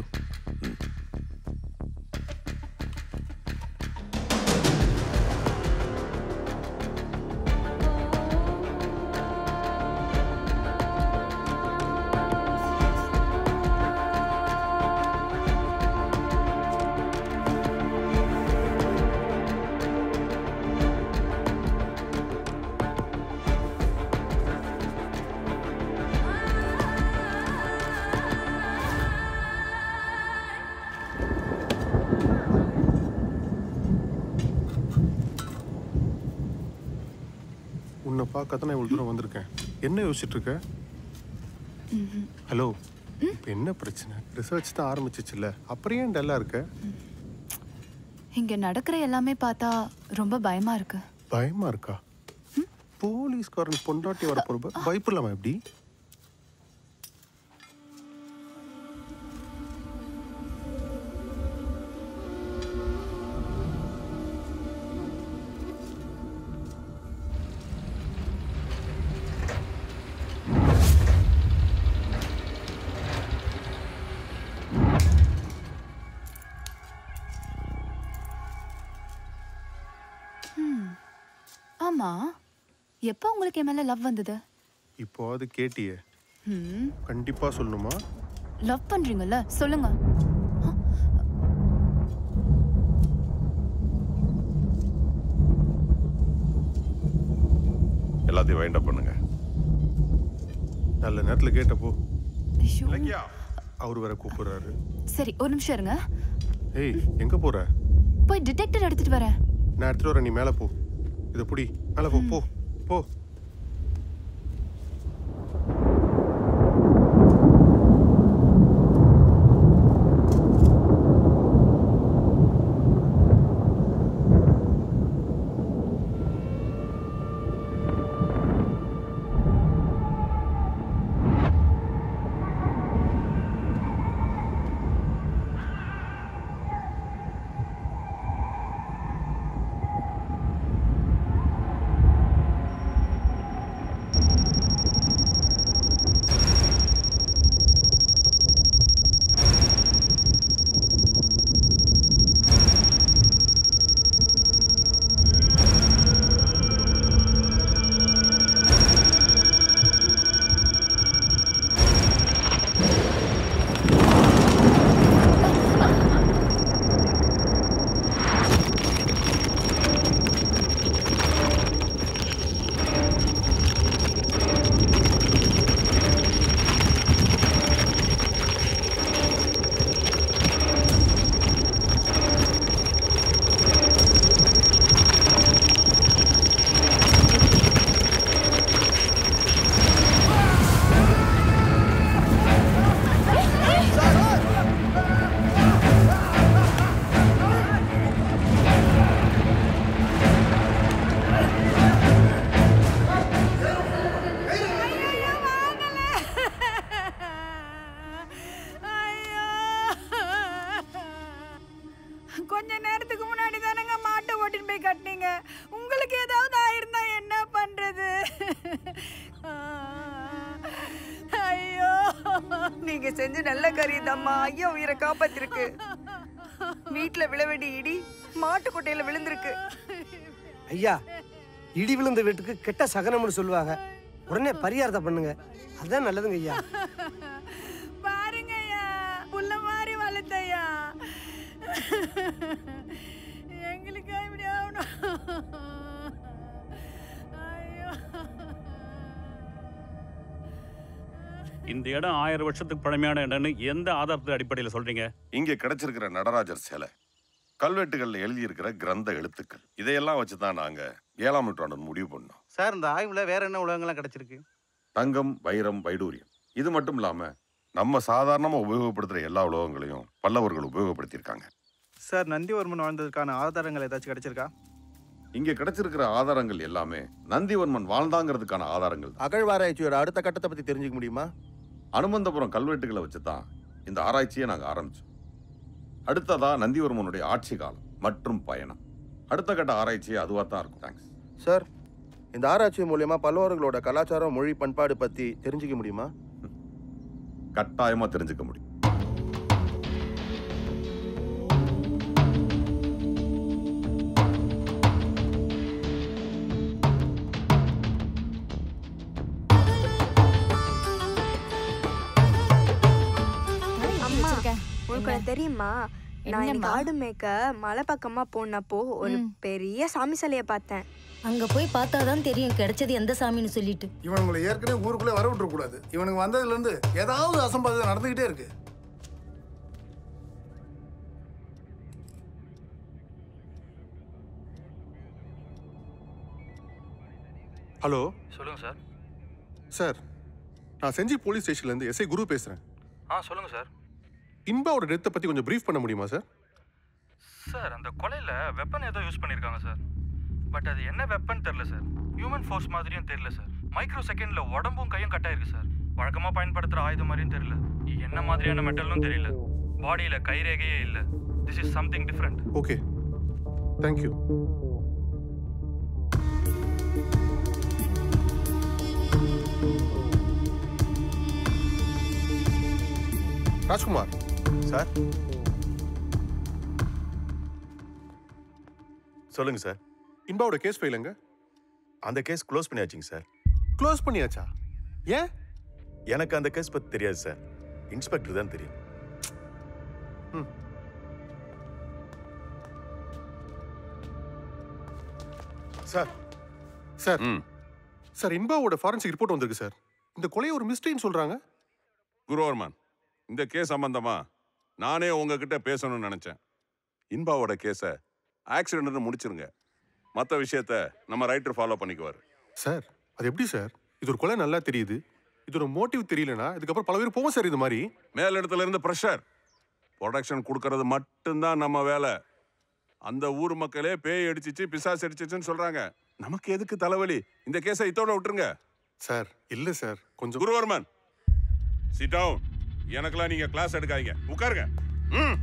உன்னை பார்க்க தான் நான் இவ்வளோ தூரம் வந்திருக்கேன் என்ன யோசிச்சுட்டு இருக்க ஹலோ இப்போ என்ன பிரச்சனை ரிசர்ச் தான் ஆரம்பிச்சிச்சுல்ல அப்புறம் ஏன் டல்லாக இருக்க இங்க நடக்கிற எல்லாமே பார்த்தா ரொம்ப பயமா இருக்கு பயமா இருக்கா போலீஸ்காரன் பொண்டாட்டி வர போறப்ப பயப்படலாமா எப்படி ம். ஆமா எப்போ உங்களுக்கு என் மேல லவ் வந்தது இப்போ அது கேட்டியே ம் கண்டிப்பா சொல்லணுமா லவ் பண்றீங்கல்ல சொல்லுங்க எல்லாத்தையும் வைண்ட் அப் பண்ணுங்க நல்ல நேரத்துல கேட்டப்போ ஐயோ அவர் வேற கூப்பிடுறாரு சரி ஒரு நிமிஷம் இருங்க ஏய் எங்க போற போய் டிடெக்டர் எடுத்துட்டு வரேன் நான் எடுத்துட்டு வரேன் நீ மேல போ இதை புடி மேல போ போ போ கொஞ்ச நேரத்துக்கு முன்னாடி தானங்க மாட்டை ஓட்டின்னு போய் கட்டினீங்க உங்களுக்கு ஏதாவது ஆயிருந்தா என்ன பண்றது ஐயோ நீங்க செஞ்ச நல்ல காரியம்தாம்மா ஐயா உயிரை காப்பாத்திருக்கு வீட்டுல விழ வேண்டிய இடி மாட்டு கொட்டையில விழுந்திருக்கு ஐயா இடி விழுந்த வீட்டுக்கு கெட்ட சகனம்னு சொல்லுவாங்க உடனே பரிகாரத்தை பண்ணுங்க அதான் நல்லதுங்க ஐயா பாருங்க ஐயா புள்ள மாதிரி வளர்த்தையா எங்களுக்கு இப்படி ஆகணும் ஐயோ இந்த இடம் ஆயிரம் வருஷத்துக்கு பழமையான இடம்னு எந்த ஆதாரத்து அடிப்படையில் சொல்றீங்க இங்கே கிடைச்சிருக்கிற நடராஜர் சிலை கல்வெட்டுகள்ல எழுதியிருக்கிற கிரந்த எழுத்துக்கள் இதையெல்லாம் வச்சு தான் நாங்கள் ஏழாம் நூற்றாண்டு முடிவு பண்ணோம் சார் இந்த ஆய்வுல வேற என்ன உலகங்கள்லாம் கிடைச்சிருக்கு தங்கம் வைரம் வைடூரியம் இது மட்டும் இல்லாம நம்ம சாதாரணமா உபயோகப்படுத்துற எல்லா உலோகங்களையும் பல்லவர்கள் உபயோகப்படுத்தியிருக்காங்க சார் நந்திவர்மன் வாழ்ந்ததுக்கான ஆதாரங்கள் ஏதாச்சும் கிடைச்சிருக்கா இங்க கிடைச்சிருக்கிற ஆதாரங்கள் எல்லாமே நந்திவர்மன் வாழ்ந்தாங்கிறதுக்கான ஆதாரங்கள் தான் அகழ்வாராய்ச்சியோட அடுத்த கட்டத்தை பத்தி தெரிஞ்சுக்க முடியுமா அனுமந்தபுரம் கல்வெட்டுகளை வச்சு தான் இந்த ஆராய்ச்சியை நாங்க ஆரம்பிச்சோம் அடுத்ததா நந்திவர்மனுடைய ஆட்சி காலம் மற்றும் பயணம் அடுத்த கட்ட ஆராய்ச்சி அதுவா தான் இருக்கும் தேங்க்ஸ் சார் இந்த ஆராய்ச்சி மூலியமா பல்லவர்களோட கலாச்சாரம் மொழி பண்பாடு பத்தி தெரிஞ்சுக்க முடியுமா கட்டாயமா தெரிஞ்சுக்க முடியும் அம்மா உனக்கு ஒண்ணு தெரியுமா நான் இன்னைக்கு என்னம்மா? ஆடு மேய்க்க மலை பக்கமா போனப்போ ஒரு பெரிய சாமி சிலைய பார்த்தேன் அங்க போய் பார்த்தாதான் தெரியும் கிடைச்சது எந்த சாமின்னு சொல்லிட்டு இவனுங்களை ஏற்கனவே ஊருக்குள்ளே வர விட்டுறக்கூடாது இவனுங்க வந்ததுலேருந்து ஏதாவது அசம்பாவிதம் நடந்துக்கிட்டே இருக்கு ஹலோ சொல்லுங்க சார் சார் நான் செஞ்சி போலீஸ் ஸ்டேஷன்லேருந்து எஸ்ஐ குரு பேசுகிறேன் ஆ சொல்லுங்க சார் இன்பாவோட டெத்தை பற்றி கொஞ்சம் ப்ரீஃப் பண்ண முடியுமா சார் சார் அந்த கொலையில வெப்பன் ஏதோ யூஸ் பண்ணியிருக்காங்க சார் பட் அது என்ன வெப்பன் தெரியல சார் ஹியூமன் ஃபோர்ஸ் மாதிரியும் தெரியல சார் மைக்ரோ செகண்ட்ல உடம்பும் கையும் கட் ஆயிருக்கு சார் வழக்கமா பயன்படுத்துற ஆயுதம் மாதிரியும் தெரியல என்ன மாதிரியான மெட்டலும் தெரியல பாடியில கைரேகையே இல்ல this is something different okay thank you Rajkumar sir சொல்லுங்க சார் இன்பாவோட கேஸ் ஃபைலுங்க அந்த கேஸ் க்ளோஸ் பண்ணியாச்சுங்க சார் க்ளோஸ் பண்ணியாச்சா ஏன் எனக்கு அந்த கேஸ் பத்தி தெரியாது சார் இன்ஸ்பெக்டர் தான் தெரியும் சார் சார் சார் இன்பாவோட ஃபாரன்சிக் ரிப்போர்ட் வந்திருக்கு சார் இந்த கொலையை ஒரு மிஸ்டரின்னு சொல்றாங்க குருவர்மன் இந்த கேஸ் சம்பந்தமா நானே உங்ககிட்ட பேசணும்னு நினைச்சேன் இன்பாவோட கேஸை ஆக்சிடென்ட்னு முடிச்சிருங்க மற்ற விஷயத்த நம்ம ரைட்டர் ஃபாலோ பண்ணிக்குவார் சார் அது எப்படி சார் இது ஒரு கொலை நல்லா தெரியுது இதோட மோட்டிவ் தெரியலனா இதுக்கப்புறம் பல பேர் போவோம் சார் இது மாதிரி மேலிடத்துல இருந்து ப்ரெஷர் ப்ரொடக்ஷன் கொடுக்கறது மட்டும்தான் நம்ம வேலை அந்த ஊர் மக்களே பேய் அடிச்சிச்சு பிசாஸ் அடிச்சிச்சுன்னு சொல்றாங்க நமக்கு எதுக்கு தலைவலி இந்த கேஸை இதோட விட்டுருங்க சார் இல்ல சார் கொஞ்சம் குருவர்மன் சிட் டவுன் எனக்கெல்லாம் நீங்க கிளாஸ் எடுக்காதீங்க உட்காருங்க ம்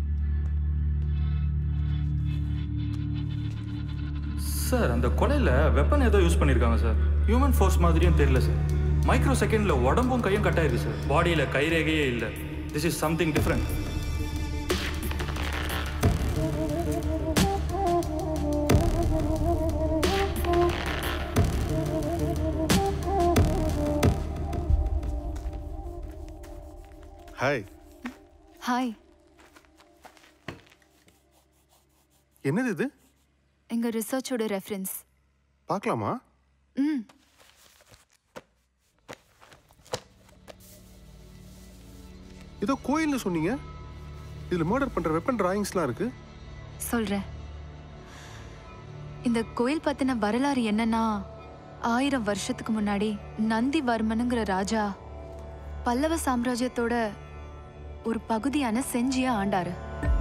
சார் அந்த கொலையில வெப்பன் ஏதோ யூஸ் பண்ணியிருக்காங்க சார் ஹியூமன் ஃபோர்ஸ் மாதிரியும் தெரியல சார் மைக்ரோ செகண்ட்ல உடம்பும் கையும் கட் ஆயிருக்கு சார் பாடியில கைரேகையே இல்ல this is something different hi hi என்னது இது எங்க ரிசர்ச்சோட ரெஃபரன்ஸ் பார்க்கலாமா ம் ஏதோ கோயில்னு சொன்னீங்க இதுல மர்டர் பண்ற வெப்பன் டிராயிங்ஸ்லாம் இருக்கு சொல்றேன் இந்த கோயில் பத்தின வரலாறு என்னன்னா ஆயிரம் வருஷத்துக்கு முன்னாடி நந்திவர்மனுங்கிற ராஜா பல்லவ சாம்ராஜ்யத்தோட ஒரு பகுதியான செஞ்சிய ஆண்டாரு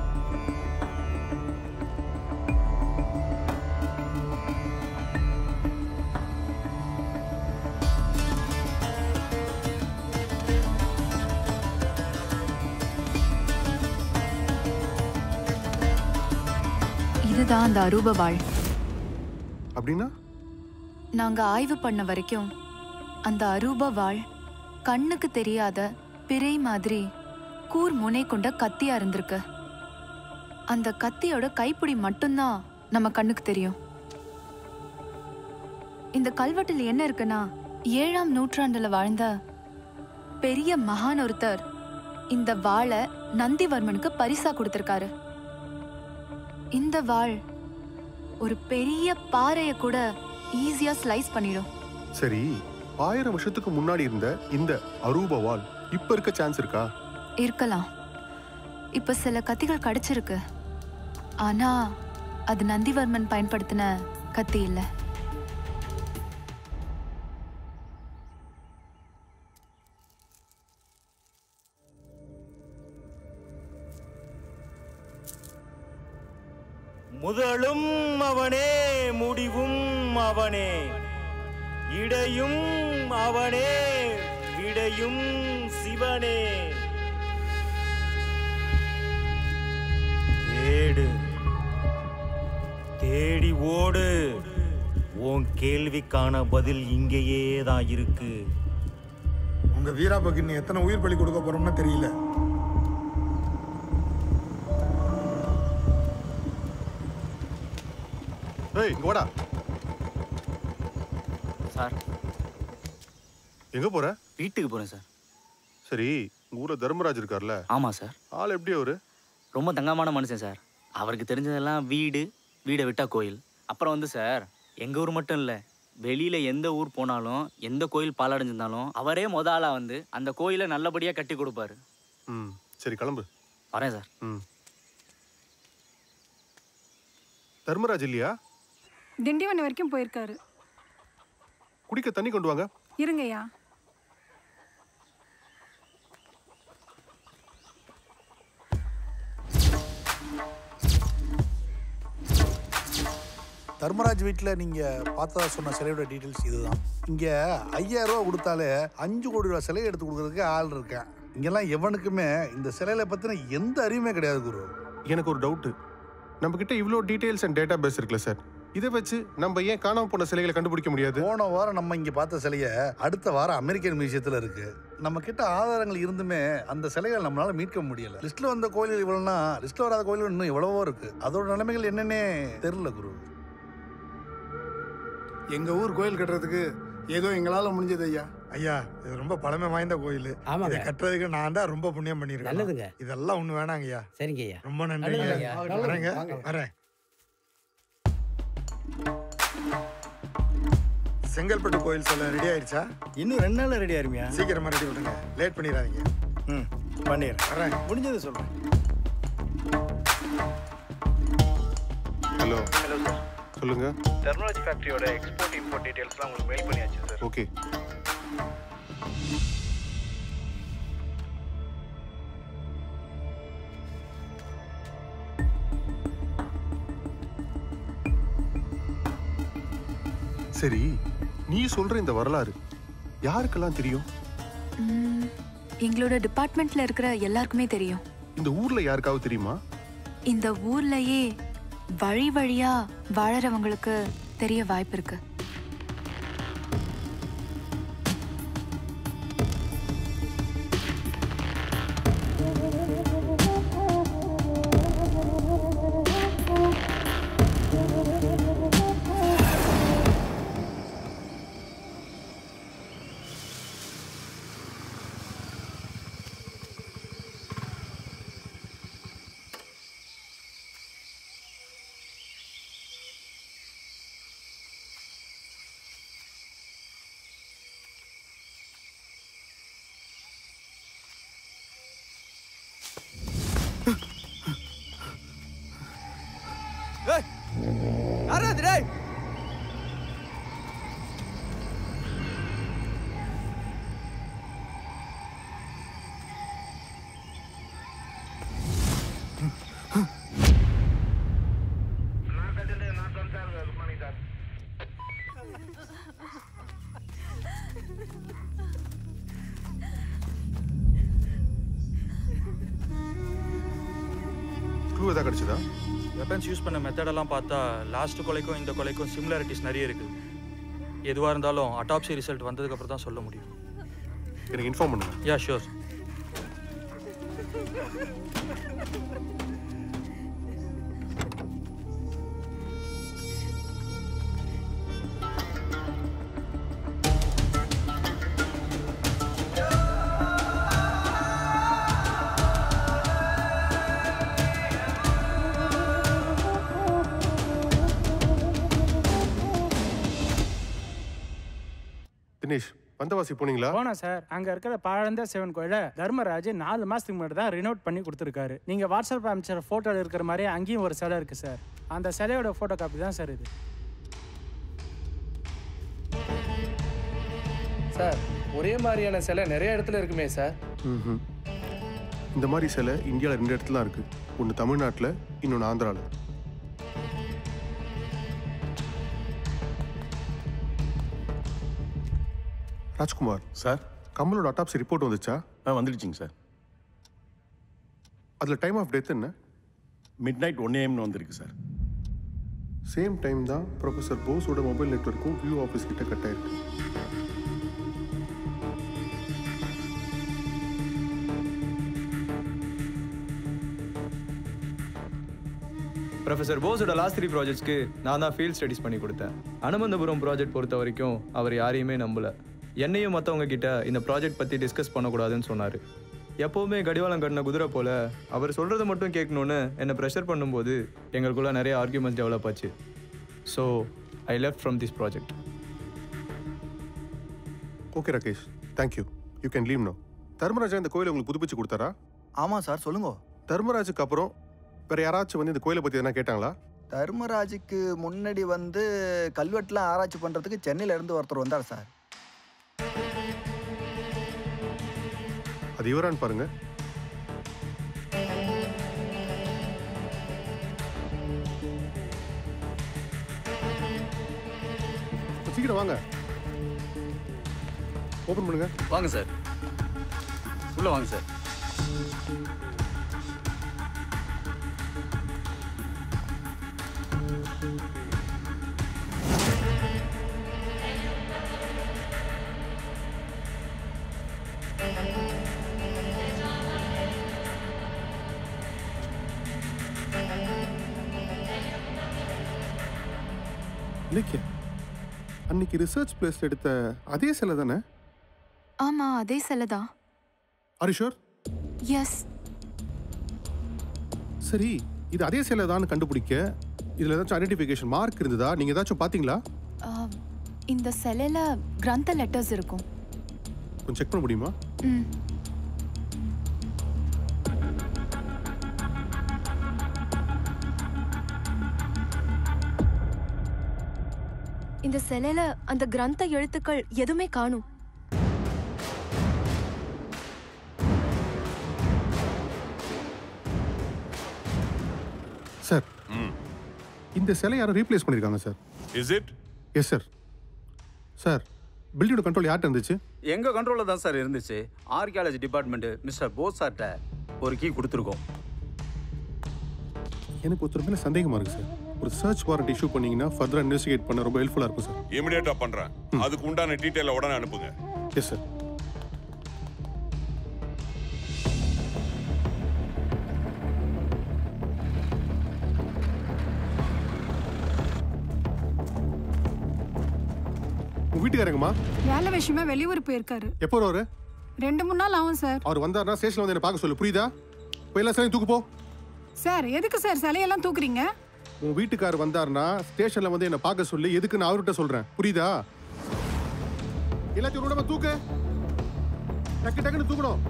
இதுதான் அந்த அரூப வாழ் அப்படின்னா நாங்க ஆய்வு பண்ண வரைக்கும் அந்த அரூப வாழ் கண்ணுக்கு தெரியாத பிறை மாதிரி கூர் முனை கொண்ட கத்தியா இருந்திருக்கு அந்த கத்தியோட கைப்பிடி மட்டும்தான் நம்ம கண்ணுக்கு தெரியும் இந்த கல்வெட்டில் என்ன இருக்குன்னா ஏழாம் நூற்றாண்டுல வாழ்ந்த பெரிய மகான் ஒருத்தர் இந்த வாளை நந்திவர்மனுக்கு பரிசா கொடுத்திருக்காரு இந்த வாள் ஒரு பெரிய பாறையை கூட ஈஸியா ஸ்லைஸ் பண்ணிடும் சரி ஆயிரம் வருஷத்துக்கு முன்னாடி இருந்த இந்த அரூப வால் இப்ப இருக்க சான்ஸ் இருக்கா இருக்கலாம் இப்ப சில கத்திகள் கிடைச்சிருக்கு ஆனா அது நந்திவர்மன் பயன்படுத்தின கத்தி இல்ல முதலும் அவனே முடிவும் அவனே இடையும் அவனே விடையும் சிவனே தேடு தேடி ஓடு உன் கேள்விக்கான பதில் இங்கேயே தான் இருக்கு உங்க வீராப்பாக்கு இன்னும் எத்தனை உயிர் பலி கொடுக்க போறோம்னு தெரியல ஏய் இங்க வாடா சார் எங்க போற வீட்டுக்கு போறேன் சார் சரி உங்க ஊர்ல தர்மராஜ் இருக்கார்ல ஆமா சார் ஆள் எப்படி அவரு ரொம்ப தங்கமான மனுஷன் சார் அவருக்கு தெரிஞ்சதெல்லாம் வீடு வீடை விட்டா கோயில் அப்புறம் வந்து சார் எங்க ஊர் மட்டும் இல்லை வெளியில எந்த ஊர் போனாலும் எந்த கோயில் பாலடைஞ்சிருந்தாலும் அவரே மொத ஆளா வந்து அந்த கோயிலை நல்லபடியா கட்டி கொடுப்பாரு ம் சரி கிளம்பு வரேன் சார் ம் தர்மராஜ் இல்லையா திண்டிவனம் வரைக்கும் போயிருக்காரு குடிக்க தண்ணி கொண்டு வாங்க இருங்கய்யா தர்மராஜ் வீட்டில் நீங்கள் பார்த்ததா சொன்ன சிலையோட டீட்டெயில்ஸ் இதுதான் இங்கே ஐயாயிரம் ரூபா கொடுத்தாலே அஞ்சு கோடி ரூபா சிலையை எடுத்து கொடுக்கறதுக்கு ஆள் இருக்கேன் இங்கெல்லாம் எவனுக்குமே இந்த சிலையில பற்றின எந்த அறிவுமே கிடையாது குரு எனக்கு ஒரு டவுட்டு நம்ம கிட்ட இவ்வளோ டீடைல்ஸ் அண்ட் டேட்டா பேஸ் இருக்குல்ல சார் இதை வச்சு நம்ம ஏன் காணாம போன சிலைகளை கண்டுபிடிக்க முடியாது போன வாரம் நம்ம இங்கே பார்த்த சிலையை அடுத்த வாரம் அமெரிக்கன் மியூசியத்தில் இருக்கு நம்ம கிட்ட ஆதாரங்கள் இருந்துமே அந்த சிலைகளை நம்மளால மீட்க முடியல லிஸ்ட்ல வந்த கோயில்கள் இவ்வளோனா லிஸ்ட்ல வராத கோயில்கள் இன்னும் எவ்வளவோ இருக்கு அதோட நிலைமைகள் என்னன்னே தெரியல குரு எங்க ஊர் கோயில் கட்டுறதுக்கு ஏதோ எங்களால முடிஞ்சது ஐயா ஐயா இது ரொம்ப பழமை வாய்ந்த கோயில் ஆமாங்க. இதை கட்டுறதுக்கு நான் தான் ரொம்ப புண்ணியம் பண்ணியிருக்கேன் நல்லதுங்க. இதெல்லாம் ஒண்ணு வேணாங்க ஐயா சரிங்க ஐயா ரொம்ப நன்றி நல்லதுங்க ஐயா. வரேங்க வாங்க. வரேன் செங்கல்பட்டு கோயில் சொல்ல ரெடி ஆயிடுச்சா இன்னும் ரெண்டு நாள்ல ரெடி ஆயிருமியா சீக்கிரமா ரெடி விடுங்க லேட் பண்ணிடாதீங்க ம் பண்ணிடுறேன் வரேன் முடிஞ்சது சொல்றேன் ஹலோ ஹலோ சார் சொல்லுங்க தர்மராஜ் ஃபேக்டரியோட எக்ஸ்போர்ட் இம்போர்ட் டீடைல்ஸ்லாம் உங்களுக்கு மெயில் பண்ணியாச்சு சார் ஓகே சரி நீ சொல்ற இந்த வரலாறு யாருக்கெல்லாம் தெரியும் ம், எங்களோட டிபார்ட்மெண்ட்ல இருக்கிற எல்லாருக்குமே தெரியும் இந்த ஊர்ல யாருக்காவது தெரியுமா இந்த ஊர்லயே வழி வழியா வாழறவங்களுக்கு தெரிய வாய்ப்பு இருக்கு ஏய் யாரா இது டேய் க்ளூ ஏதாவது கிடைச்சதா வெப்பன்ஸ் யூஸ் பண்ண மெத்தடெல்லாம் பார்த்தா லாஸ்ட் கொலைக்கும் இந்த கொலைக்கும் சிமிலாரிட்டிஸ் நிறைய இருக்கு எதுவாக இருந்தாலும் அட்டாப்சி ரிசல்ட் வந்ததுக்கப்புறம் தான் சொல்ல முடியும் எனக்கு இன்ஃபார்ம் பண்ணுங்க யா ஷூர் தினேஷ் வந்தவாசி போனீங்களா போனோம் சார் அங்க இருக்கிற பழந்த சிவன் கோயில தர்மராஜ் நாலு மாசத்துக்கு முன்னாடி தான் ரினோட் பண்ணி கொடுத்துருக்காரு நீங்க வாட்ஸ்அப் அமைச்சர் போட்டோ இருக்கிற மாதிரி அங்கேயும் ஒரு சிலை இருக்கு சார் அந்த சிலையோட போட்டோ காப்பி தான் சார் இது சார் ஒரே மாதிரியான சிலை நிறைய இடத்துல இருக்குமே சார் ம்ஹும். இந்த மாதிரி சிலை இந்தியாவில் ரெண்டு இடத்துல தான் இருக்கு ஒன்று தமிழ்நாட்டில் இன்னொன்று ஆந்திராவில் ராஜ்குமார் சார் கமலோட அட்டாப்சி ரிப்போர்ட் வந்துச்சா ஆ வந்துடுச்சிங்க சார் அதில் டைம் ஆஃப் டெத் என்ன மிட் நைட் ஒன் ஏஎம்னு வந்திருக்கு சார் சேம் டைம் தான் ப்ரொஃபஸர் போஸோட மொபைல் நெட்வொர்க்கும் வியூ ஆஃபீஸ் கிட்ட கட் ஆயிருக்கு ப்ரொஃபசர் போஸோட லாஸ்ட் த்ரீ ப்ராஜெக்ட்ஸ்க்கு நான் தான் ஃபீல்ட் ஸ்டடிஸ் பண்ணி கொடுத்தேன் அனுமந்தபுரம் ப்ராஜெக்ட் பொறுத்த வரைக்கும் அவர் யாரையுமே நம்பல என்னையும் மற்றவங்க கிட்ட இந்த ப்ராஜெக்ட் பற்றி டிஸ்கஸ் பண்ணக்கூடாதுன்னு சொன்னார் எப்போவுமே கடிவாளம் கட்டின குதிரை போல அவர் சொல்கிறத மட்டும் கேட்கணுன்னு என்னை ப்ரெஷர் பண்ணும்போது எங்களுக்குள்ள நிறைய ஆர்கியூமெண்ட்ஸ் டெவலப் ஆச்சு so I left from this project okay Rakesh thank you you can leave no Dharmaraja இந்த கோயிலை உங்களுக்கு புதுப்பிச்சு கொடுத்தாரா ஆமாம் சார் சொல்லுங்க தர்மராஜுக்கு அப்புறம் வேற யாராச்சும் வந்து இந்த கோயிலை பற்றி எதனா கேட்டாங்களா தர்மராஜுக்கு முன்னாடி வந்து கல்வெட்டுலாம் ஆராய்ச்சி பண்ணுறதுக்கு சென்னையில இருந்து ஒருத்தர் வந்தார் சார் அது இவரான்னு பாருங்க சீக்கிரம் வாங்க ஓபன் பண்ணுங்க வாங்க சார் உள்ள வாங்க சார் இலக்கிய அன்னைக்கு ரிசர்ச் பிளேஸ்ல எடுத்த அதே சிலை தானே ஆமா அதே சிலை தான் அரிஷோர் எஸ் சரி இது அதே சிலை தான் கண்டுபிடிக்க இதுல ஏதாச்சும் ஐடென்டிஃபிகேஷன் மார்க் இருந்ததா நீங்க ஏதாச்சும் பாத்தீங்களா இந்த சிலையில கிரந்த லெட்டர்ஸ் இருக்கும் கொஞ்சம் செக் பண்ண முடியுமா ம் இந்த சிலையில அந்த கிரந்த எழுத்துக்கள் எதுவுமே காணும் சார் இந்த சிலை யாரும் ரீப்ளேஸ் பண்ணிருக்காங்க sir is it yes sir sir பில்டிங்கோட கண்ட்ரோல் யார்கிட்ட இருந்துச்சு எங்க கண்ட்ரோல்ல தான் சார் இருந்துச்சு ஆர்கியாலஜி டிபார்ட்மெண்ட் மிஸ்டர் போஸ் சார்ட்ட ஒரு கீ கொடுத்துருக்கோம் எனக்கு ஒருத்தர் மேல சந்தேகமா இருக்கு சார் ஒரு சர்ச் வாரண்ட் இஷ்யூ பண்ணீங்கன்னா ஃபர்தரா இன்வெஸ்டிகேட் பண்ண ரொம்ப ஹெல்ப்ஃபுல்லா இருக்கும் சார் இமிடியேட்டா பண்றேன் அதுக்கு உண்டான டீட்டெயில உடனே அனுப்புங்க எஸ் சார் உங்க வீட்டுக்காரங்கம்மா வேலை விஷயமா வெளியூர் போயிருக்காரு எப்போ வருவாரு ரெண்டு மூணு நாள் ஆகும் சார் அவர் வந்தாருன்னா ஸ்டேஷன்ல வந்து என்ன பார்க்க சொல்லு புரியுதா இப்போ எல்லா சிலையும் தூக்கு போ சார் எதுக்கு சார் சிலையெல்லாம் தூக்குறீங்க உன் வீட்டுக்கார் வந்தாருன்னா ஸ்டேஷன்ல வந்து என்ன பார்க்க சொல்லி எதுக்கு நான் அவர்கிட்ட சொல்றேன் புரியுதா எல்லாத்தையும் உடம்ப தூக்கு டக்கு டக்குன்னு தூக்கணும்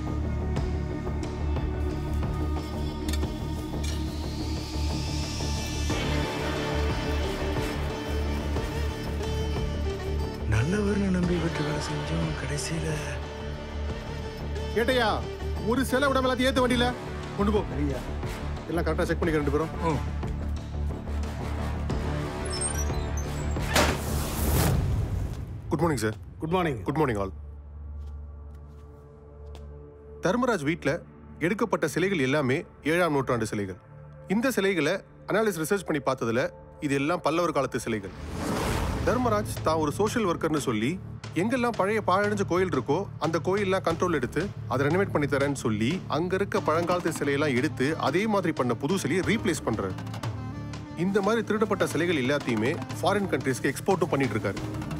நல்லவர்னு நம்பி விட்டு வேலை செஞ்சோம் கடைசியில கேட்டையா ஒரு சிலை விடாம எல்லாத்தையும் ஏத்து வண்டியில கொண்டு போ எல்லாம் கரெக்டா செக் பண்ணிக்க ரெண்டு பேரும் good morning sir good morning good morning all Dharmaraj வீட்டில் எடுக்கப்பட்ட சிலைகள் எல்லாமே ஏழாம் நூற்றாண்டு சிலைகள் இந்த சிலைகளை அனாலிஸ் ரிசர்ச் பண்ணி பார்த்ததுல இது எல்லாம் பல்லவர் காலத்து சிலைகள் தர்மராஜ் தான் ஒரு சோஷியல் ஒர்க்கர்னு சொல்லி எங்கெல்லாம் பழைய பாழடைஞ்ச கோயில் இருக்கோ அந்த கோயிலெலாம் கண்ட்ரோல் எடுத்து அதை ரெனோவேட் பண்ணி தரேன்னு சொல்லி அங்க இருக்க பழங்காலத்து சிலையெல்லாம் எடுத்து அதே மாதிரி பண்ண புது சிலையை ரீப்ளேஸ் பண்றாரு இந்த மாதிரி திருடப்பட்ட சிலைகள் எல்லாத்தையுமே ஃபாரின் கண்ட்ரீஸ்க்கு எக்ஸ்போர்ட்டும் பண்ணிட்டு இருக்காரு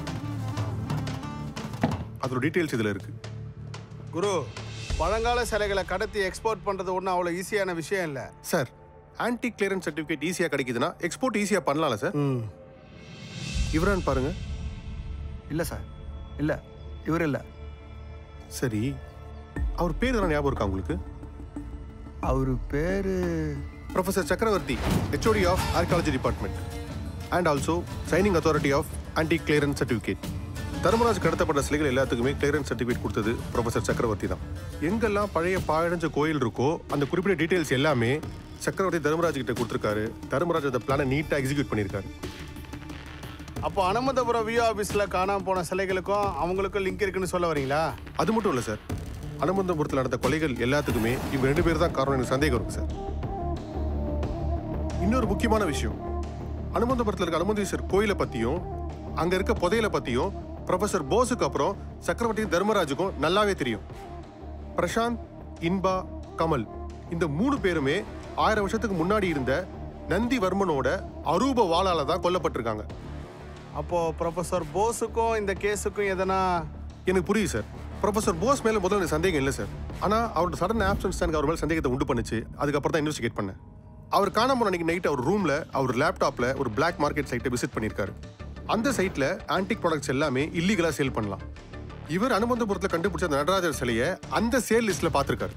அதோட டீட்டெயில்ஸ் இதுல இருக்கு குரு பழங்கால சிலைகளை கடத்தி எக்ஸ்போர்ட் பண்றது ஒன்றும் அவ்வளோ ஈஸியான விஷயம் இல்லை சார் ஆன்டி கிளியரன்ஸ் சர்டிஃபிகேட் ஈஸியாக கிடைக்குதுன்னா எக்ஸ்போர்ட் ஈஸியாக பண்ணலாம்ல சார் இவரான் பாருங்க இல்லை சார் இல்லை இவர் இல்லை சரி அவர் பேர் எதனா ஞாபகம் இருக்கா உங்களுக்கு அவர் பேரு professor Chakravarthy HOD of archaeology department and also signing authority of anti clearance certificate Dharmaraj கடத்தப்பட்ட சிலைகள் எல்லாத்துக்குமே கிளியரன்ஸ் சர்டிஃபிகேட் கொடுத்தது ப்ரொஃபசர் சக்கரவர்த்தி தான் எங்கெல்லாம் பழைய பாழடைஞ்ச கோயில் இருக்கோ அந்த குறிப்பிட்ட டீட்டெயில்ஸ் எல்லாமே சக்கரவர்த்தி தர்மராஜ் கிட்ட கொடுத்துருக்காரு தர்மராஜ் அந்த பிளானை நீட்டாக எக்ஸிக்யூட் பண்ணியிருக்காரு அப்போ அனுமந்தபுரம் விஓ ஆஃபீஸில் காணாம போன சிலைகளுக்கும் அவங்களுக்கும் லிங்க் இருக்குன்னு சொல்ல வரீங்களா அது மட்டும் இல்லை சார் அனுமந்தபுரத்தில் நடந்த கொலைகள் எல்லாத்துக்குமே இவங்க ரெண்டு பேர் தான் காரணம் எனக்கு சந்தேகம் இருக்கு சார் இன்னொரு முக்கியமான விஷயம் அனுமந்தபுரத்தில் இருக்க அனுமந்தீஸ்வர் கோயிலை பற்றியும் அங்கே இருக்க புதையலை பற்றியும் ப்ரொஃபசர் போஸுக்கு அப்புறம் சக்கரவர்த்தி தர்மராஜுக்கும் நல்லாவே தெரியும் பிரசாந்த் இன்பா கமல் இந்த மூணு பேருமே ஆயிரம் வருஷத்துக்கு முன்னாடி இருந்த நந்திவர்மனோட அரூப வாளால தான் கொல்லப்பட்டிருக்காங்க அப்போ ப்ரொஃபசர் போஸுக்கும் இந்த கேஸுக்கும் எதனா எனக்கு புரியுது சார் ப்ரொஃபசர் போஸ் மேல முதல்ல எனக்கு சந்தேகம் இல்லை சார் ஆனா அவரோட சடன் ஆப்சன்ஸ் எனக்கு அவர் மேல சந்தேகத்தை உண்டு பண்ணுச்சு அதுக்கப்புறம் தான் இன்வெஸ்டிகேட் பண்ணேன் அவர் காணாம போன அன்னைக்கு நைட் அவர் ரூம்ல அவர் லேப்டாப்ல ஒரு பிளாக் மார்க்கெட் சைட்டை விசிட் பண்ணியிருக்காரு அந்த சைட்ல ஆன்டிக் ப்ராடக்ட்ஸ் எல்லாமே இல்லீகலா சேல் பண்ணலாம் இவர் அனுமந்தபுரத்தில் கண்டுபிடிச்ச அந்த நடராஜர் சிலையை அந்த சேல் லிஸ்ட்ல பார்த்திருக்காரு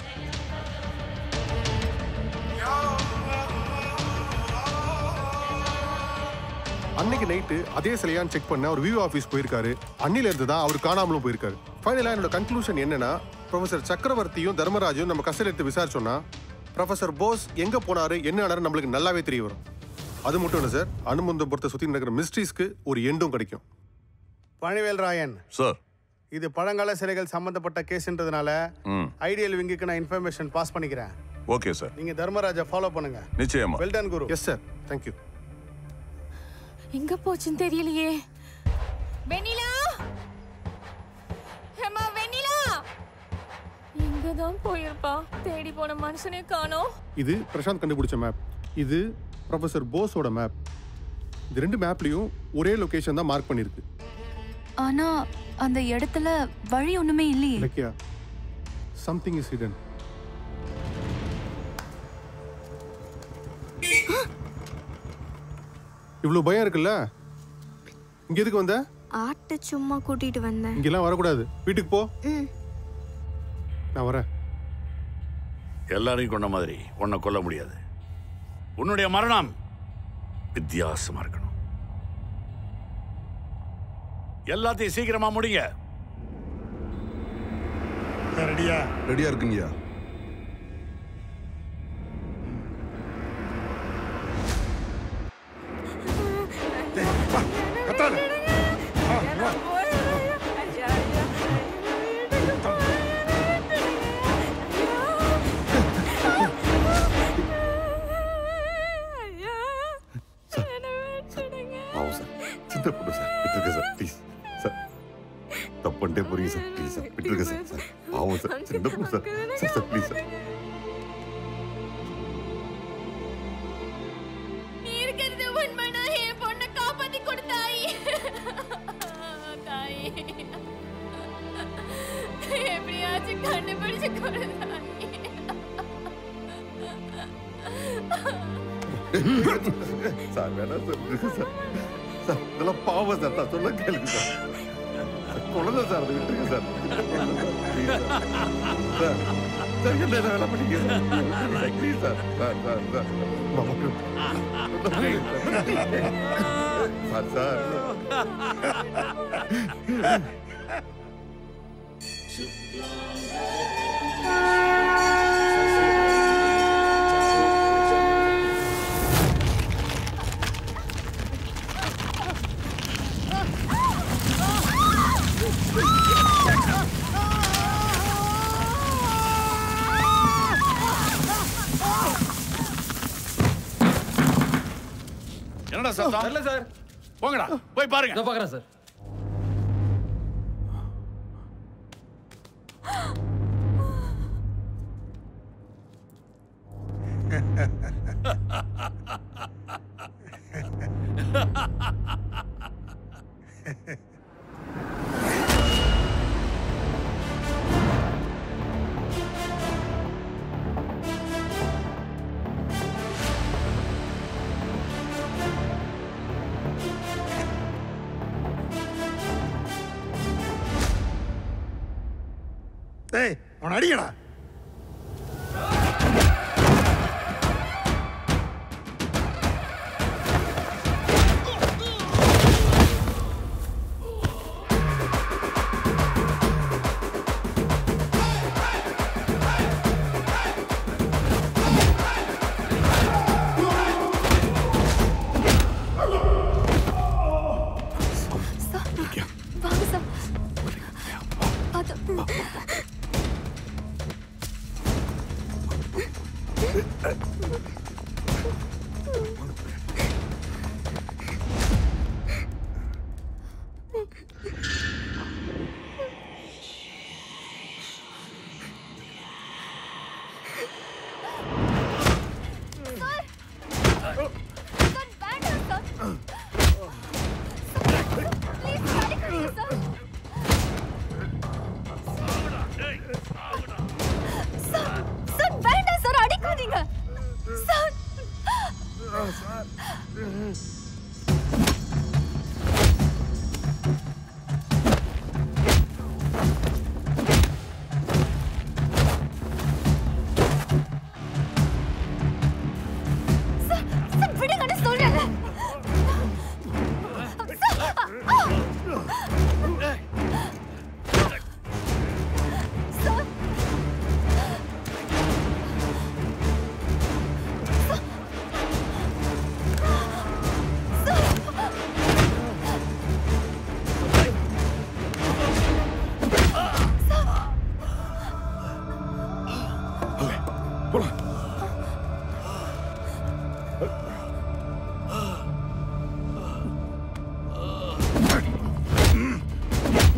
அன்னைக்கு நைட்டு அதே சிலையான்னு செக் பண்ண அவர் வியூ ஆஃபீஸ் போயிருக்காரு அன்னில இருந்து தான் அவர் காணாமலும் போயிருக்காரு ஃபைனலாக என்னோட கன்க்ளூஷன் என்னன்னா ப்ரொஃபசர் சக்கரவர்த்தியும் தர்மராஜும் நம்ம கஸ்டடி எடுத்து விசாரிச்சோம்னா ப்ரொஃபசர் போஸ் எங்க போனாரு என்ன ஆனாரு நம்மளுக்கு நல்லாவே தெரிய வரும் அது மட்டும் இல்லை சார் அனுமந்தபுரத்தை சுற்றி நடக்கிற மிஸ்ட்ரீஸ்க்கு ஒரு எண்டும் கிடைக்கும் பழனிவேல் ராயன் சார் இது பழங்கால சிலைகள் சம்பந்தப்பட்ட கேஸ்ன்றதுனால ம் ஐடியல் விங்குக்கு நான் இன்ஃபர்மேஷன் பாஸ் பண்ணிக்கிறேன் ஓகே சார் நீங்க தர்மராஜா ஃபாலோ பண்ணுங்க நிச்சயமா well done Guru yes sir thank you எங்க போச்சுன்னு தெரியலையே வெண்ணிலா ஹேமா வெண்ணிலா எங்க தான் போயிருப்பா தேடி போன மனுஷனே காணோம் இது பிரசாந்த் கண்டுபிடிச்ச மேப் இது ப்ரொஃபசர் போஸோட மேப் இது ரெண்டு மேப்லயும் ஒரே லொகேஷன் தான் மார்க் பண்ணிருக்கு ஆனா அந்த இடத்துல வழி ஒண்ணுமே இல்லையே இலக்கியா சம்திங் இஸ் ஹிடன் இவ்வளவு பயம் இருக்குல்ல இங்க எதுக்கு வந்த ஆட்டை சும்மா கூட்டிட்டு வந்தேன் இங்கெல்லாம் வரக்கூடாது வீட்டுக்கு போ ம் நான் வரேன் எல்லாரையும் கொண்ட மாதிரி உன்னை கொல்ல முடியாது உன்னுடைய மரணம் வித்தியாசமா இருக்கணும் எல்லாத்தையும் சீக்கிரமா முடிங்க ரெடியா ரெடியா இருக்குங்கய்யா கத்தாத ஆமாம் சார் சின்ன பொண்ணு சார் விட்டுருக்க சார் ப்ளீஸ் சார் தப்பு பண்ணிட்டே போறீங்க சார் ப்ளீஸ் சார் விட்டுருக்க சார் சார் ஆமாம் சார் சின்ன பொண்ணு sir sir sir please sir நீ இருக்கிறது உண்மைனா என் பொண்ணை காப்பாத்தி கொடு தாயி தாயி எப்படியாச்சும் கண்டுபிடிச்சு கொடு தாயி சார் வேணாம் சார் விட்டுருங்க சார் சார் இதெல்லாம் பாவம் சார் நான் சொல்ல கேளுங்க சார் சார், குழந்தை சார் அதை விட்டுருங்க sir Please sir. Sir sir என்ன என்ன வேலை பண்ணீங்க sir please sir sir sir sir sir sir என்னடா சத்தம் தெரியல சார் போங்கடா போய் பாருங்க இதோ பார்க்குறேன் சார் டேய் அவனை அடிக்கடா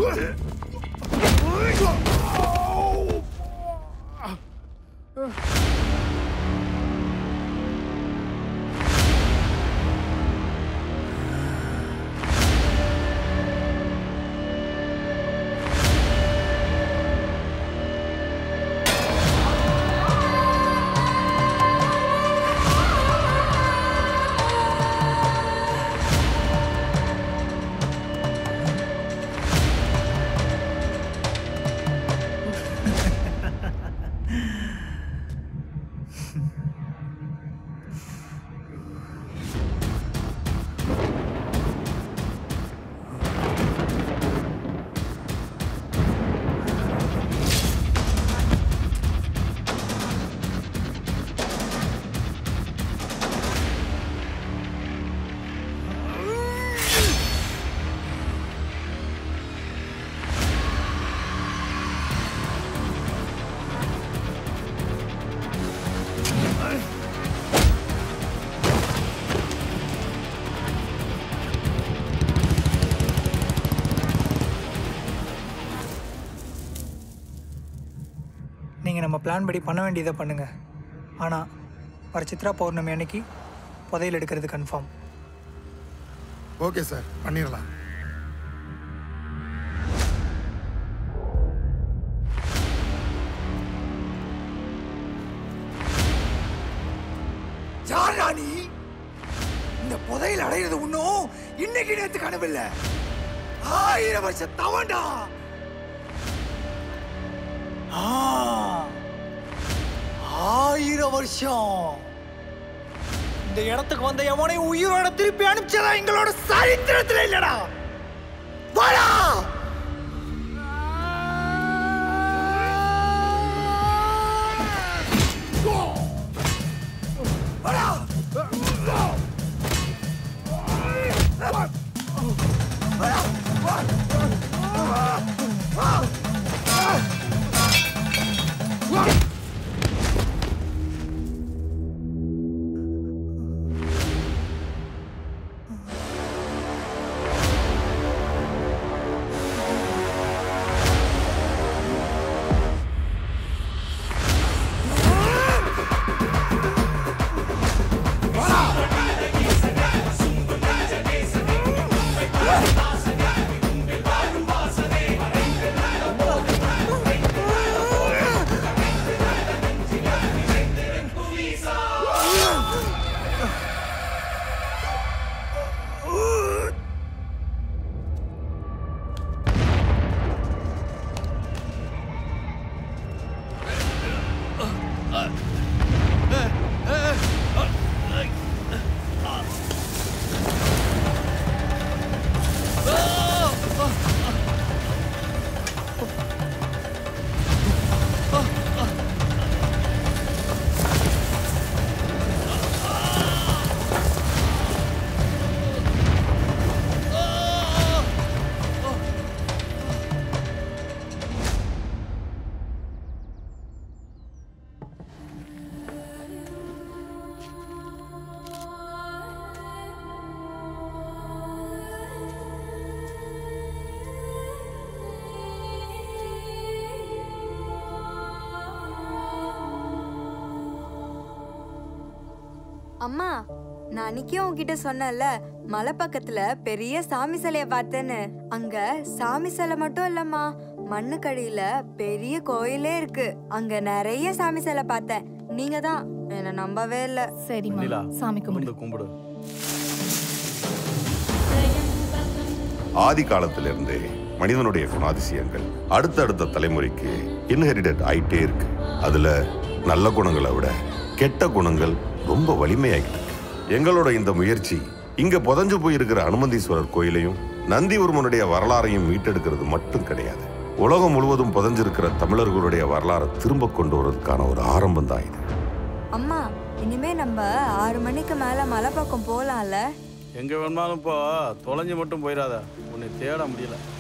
நீங்கள் நம்ம பிளான் படி பண்ண வேண்டியதை பண்ணுங்கள் ஆனால் வர சித்ரா பௌர்ணமி அன்னைக்கு புதையல் எடுக்கிறது கன்ஃபார்ம் ஓகே சார் பண்ணிடலாம் யாரா நீ இந்த புதையல் அடையிறது இன்னும் இன்னைக்கு நேத்து கனவில்ல ஆயிரம் வருஷம் தவண்டா ஆ, ஆயிரம் வருஷம் இந்த இடத்துக்கு வந்த எவனையும் உயிரோட திருப்பி அனுப்பிச்சதா எங்களோட சரித்திரத்துல இல்லடா வாடா அம்மா நான் அன்னைக்கே உன்கிட்ட சொன்னேன்ல மலை பக்கத்துல பெரிய சாமி சிலைய பார்த்தேன்னு அங்க சாமி சிலை மட்டும் இல்லம்மா மண்ணுக்கடியில பெரிய கோயிலே இருக்கு அங்க நிறைய சாமி சிலை பார்த்தேன் நீங்க தான் என்ன நம்பவே இல்ல சரிம்மா சாமி கும்பிடு கும்பிடு ஆதி காலத்திலிருந்தே மனிதனுடைய குணாதிசயங்கள் அடுத்தடுத்த தலைமுறைக்கு இன்ஹெரிடட் ஆயிட்டே இருக்கு அதுல நல்ல குணங்களை விட கெட்ட குணங்கள் ரொம்ப வலிமையாகிட்டு இருக்கு எங்களோட இந்த முயற்சி இங்க புதஞ்சு போயிருக்கிற அனுமந்தீஸ்வரர் கோயிலையும் நந்திவர்மனுடைய வரலாறையும் மீட்டெடுக்கிறது மட்டும் கிடையாது உலகம் முழுவதும் புதஞ்சிருக்கிற தமிழர்களுடைய வரலாறை திரும்ப கொண்டு வரதுக்கான ஒரு ஆரம்பம் தான் இது அம்மா இனிமே நம்ம ஆறு மணிக்கு மேல மலை பக்கம் போலாம்ல எங்க வேணாலும் போ தொலைஞ்சு மட்டும் போயிடாத உன்னை தேட முடியல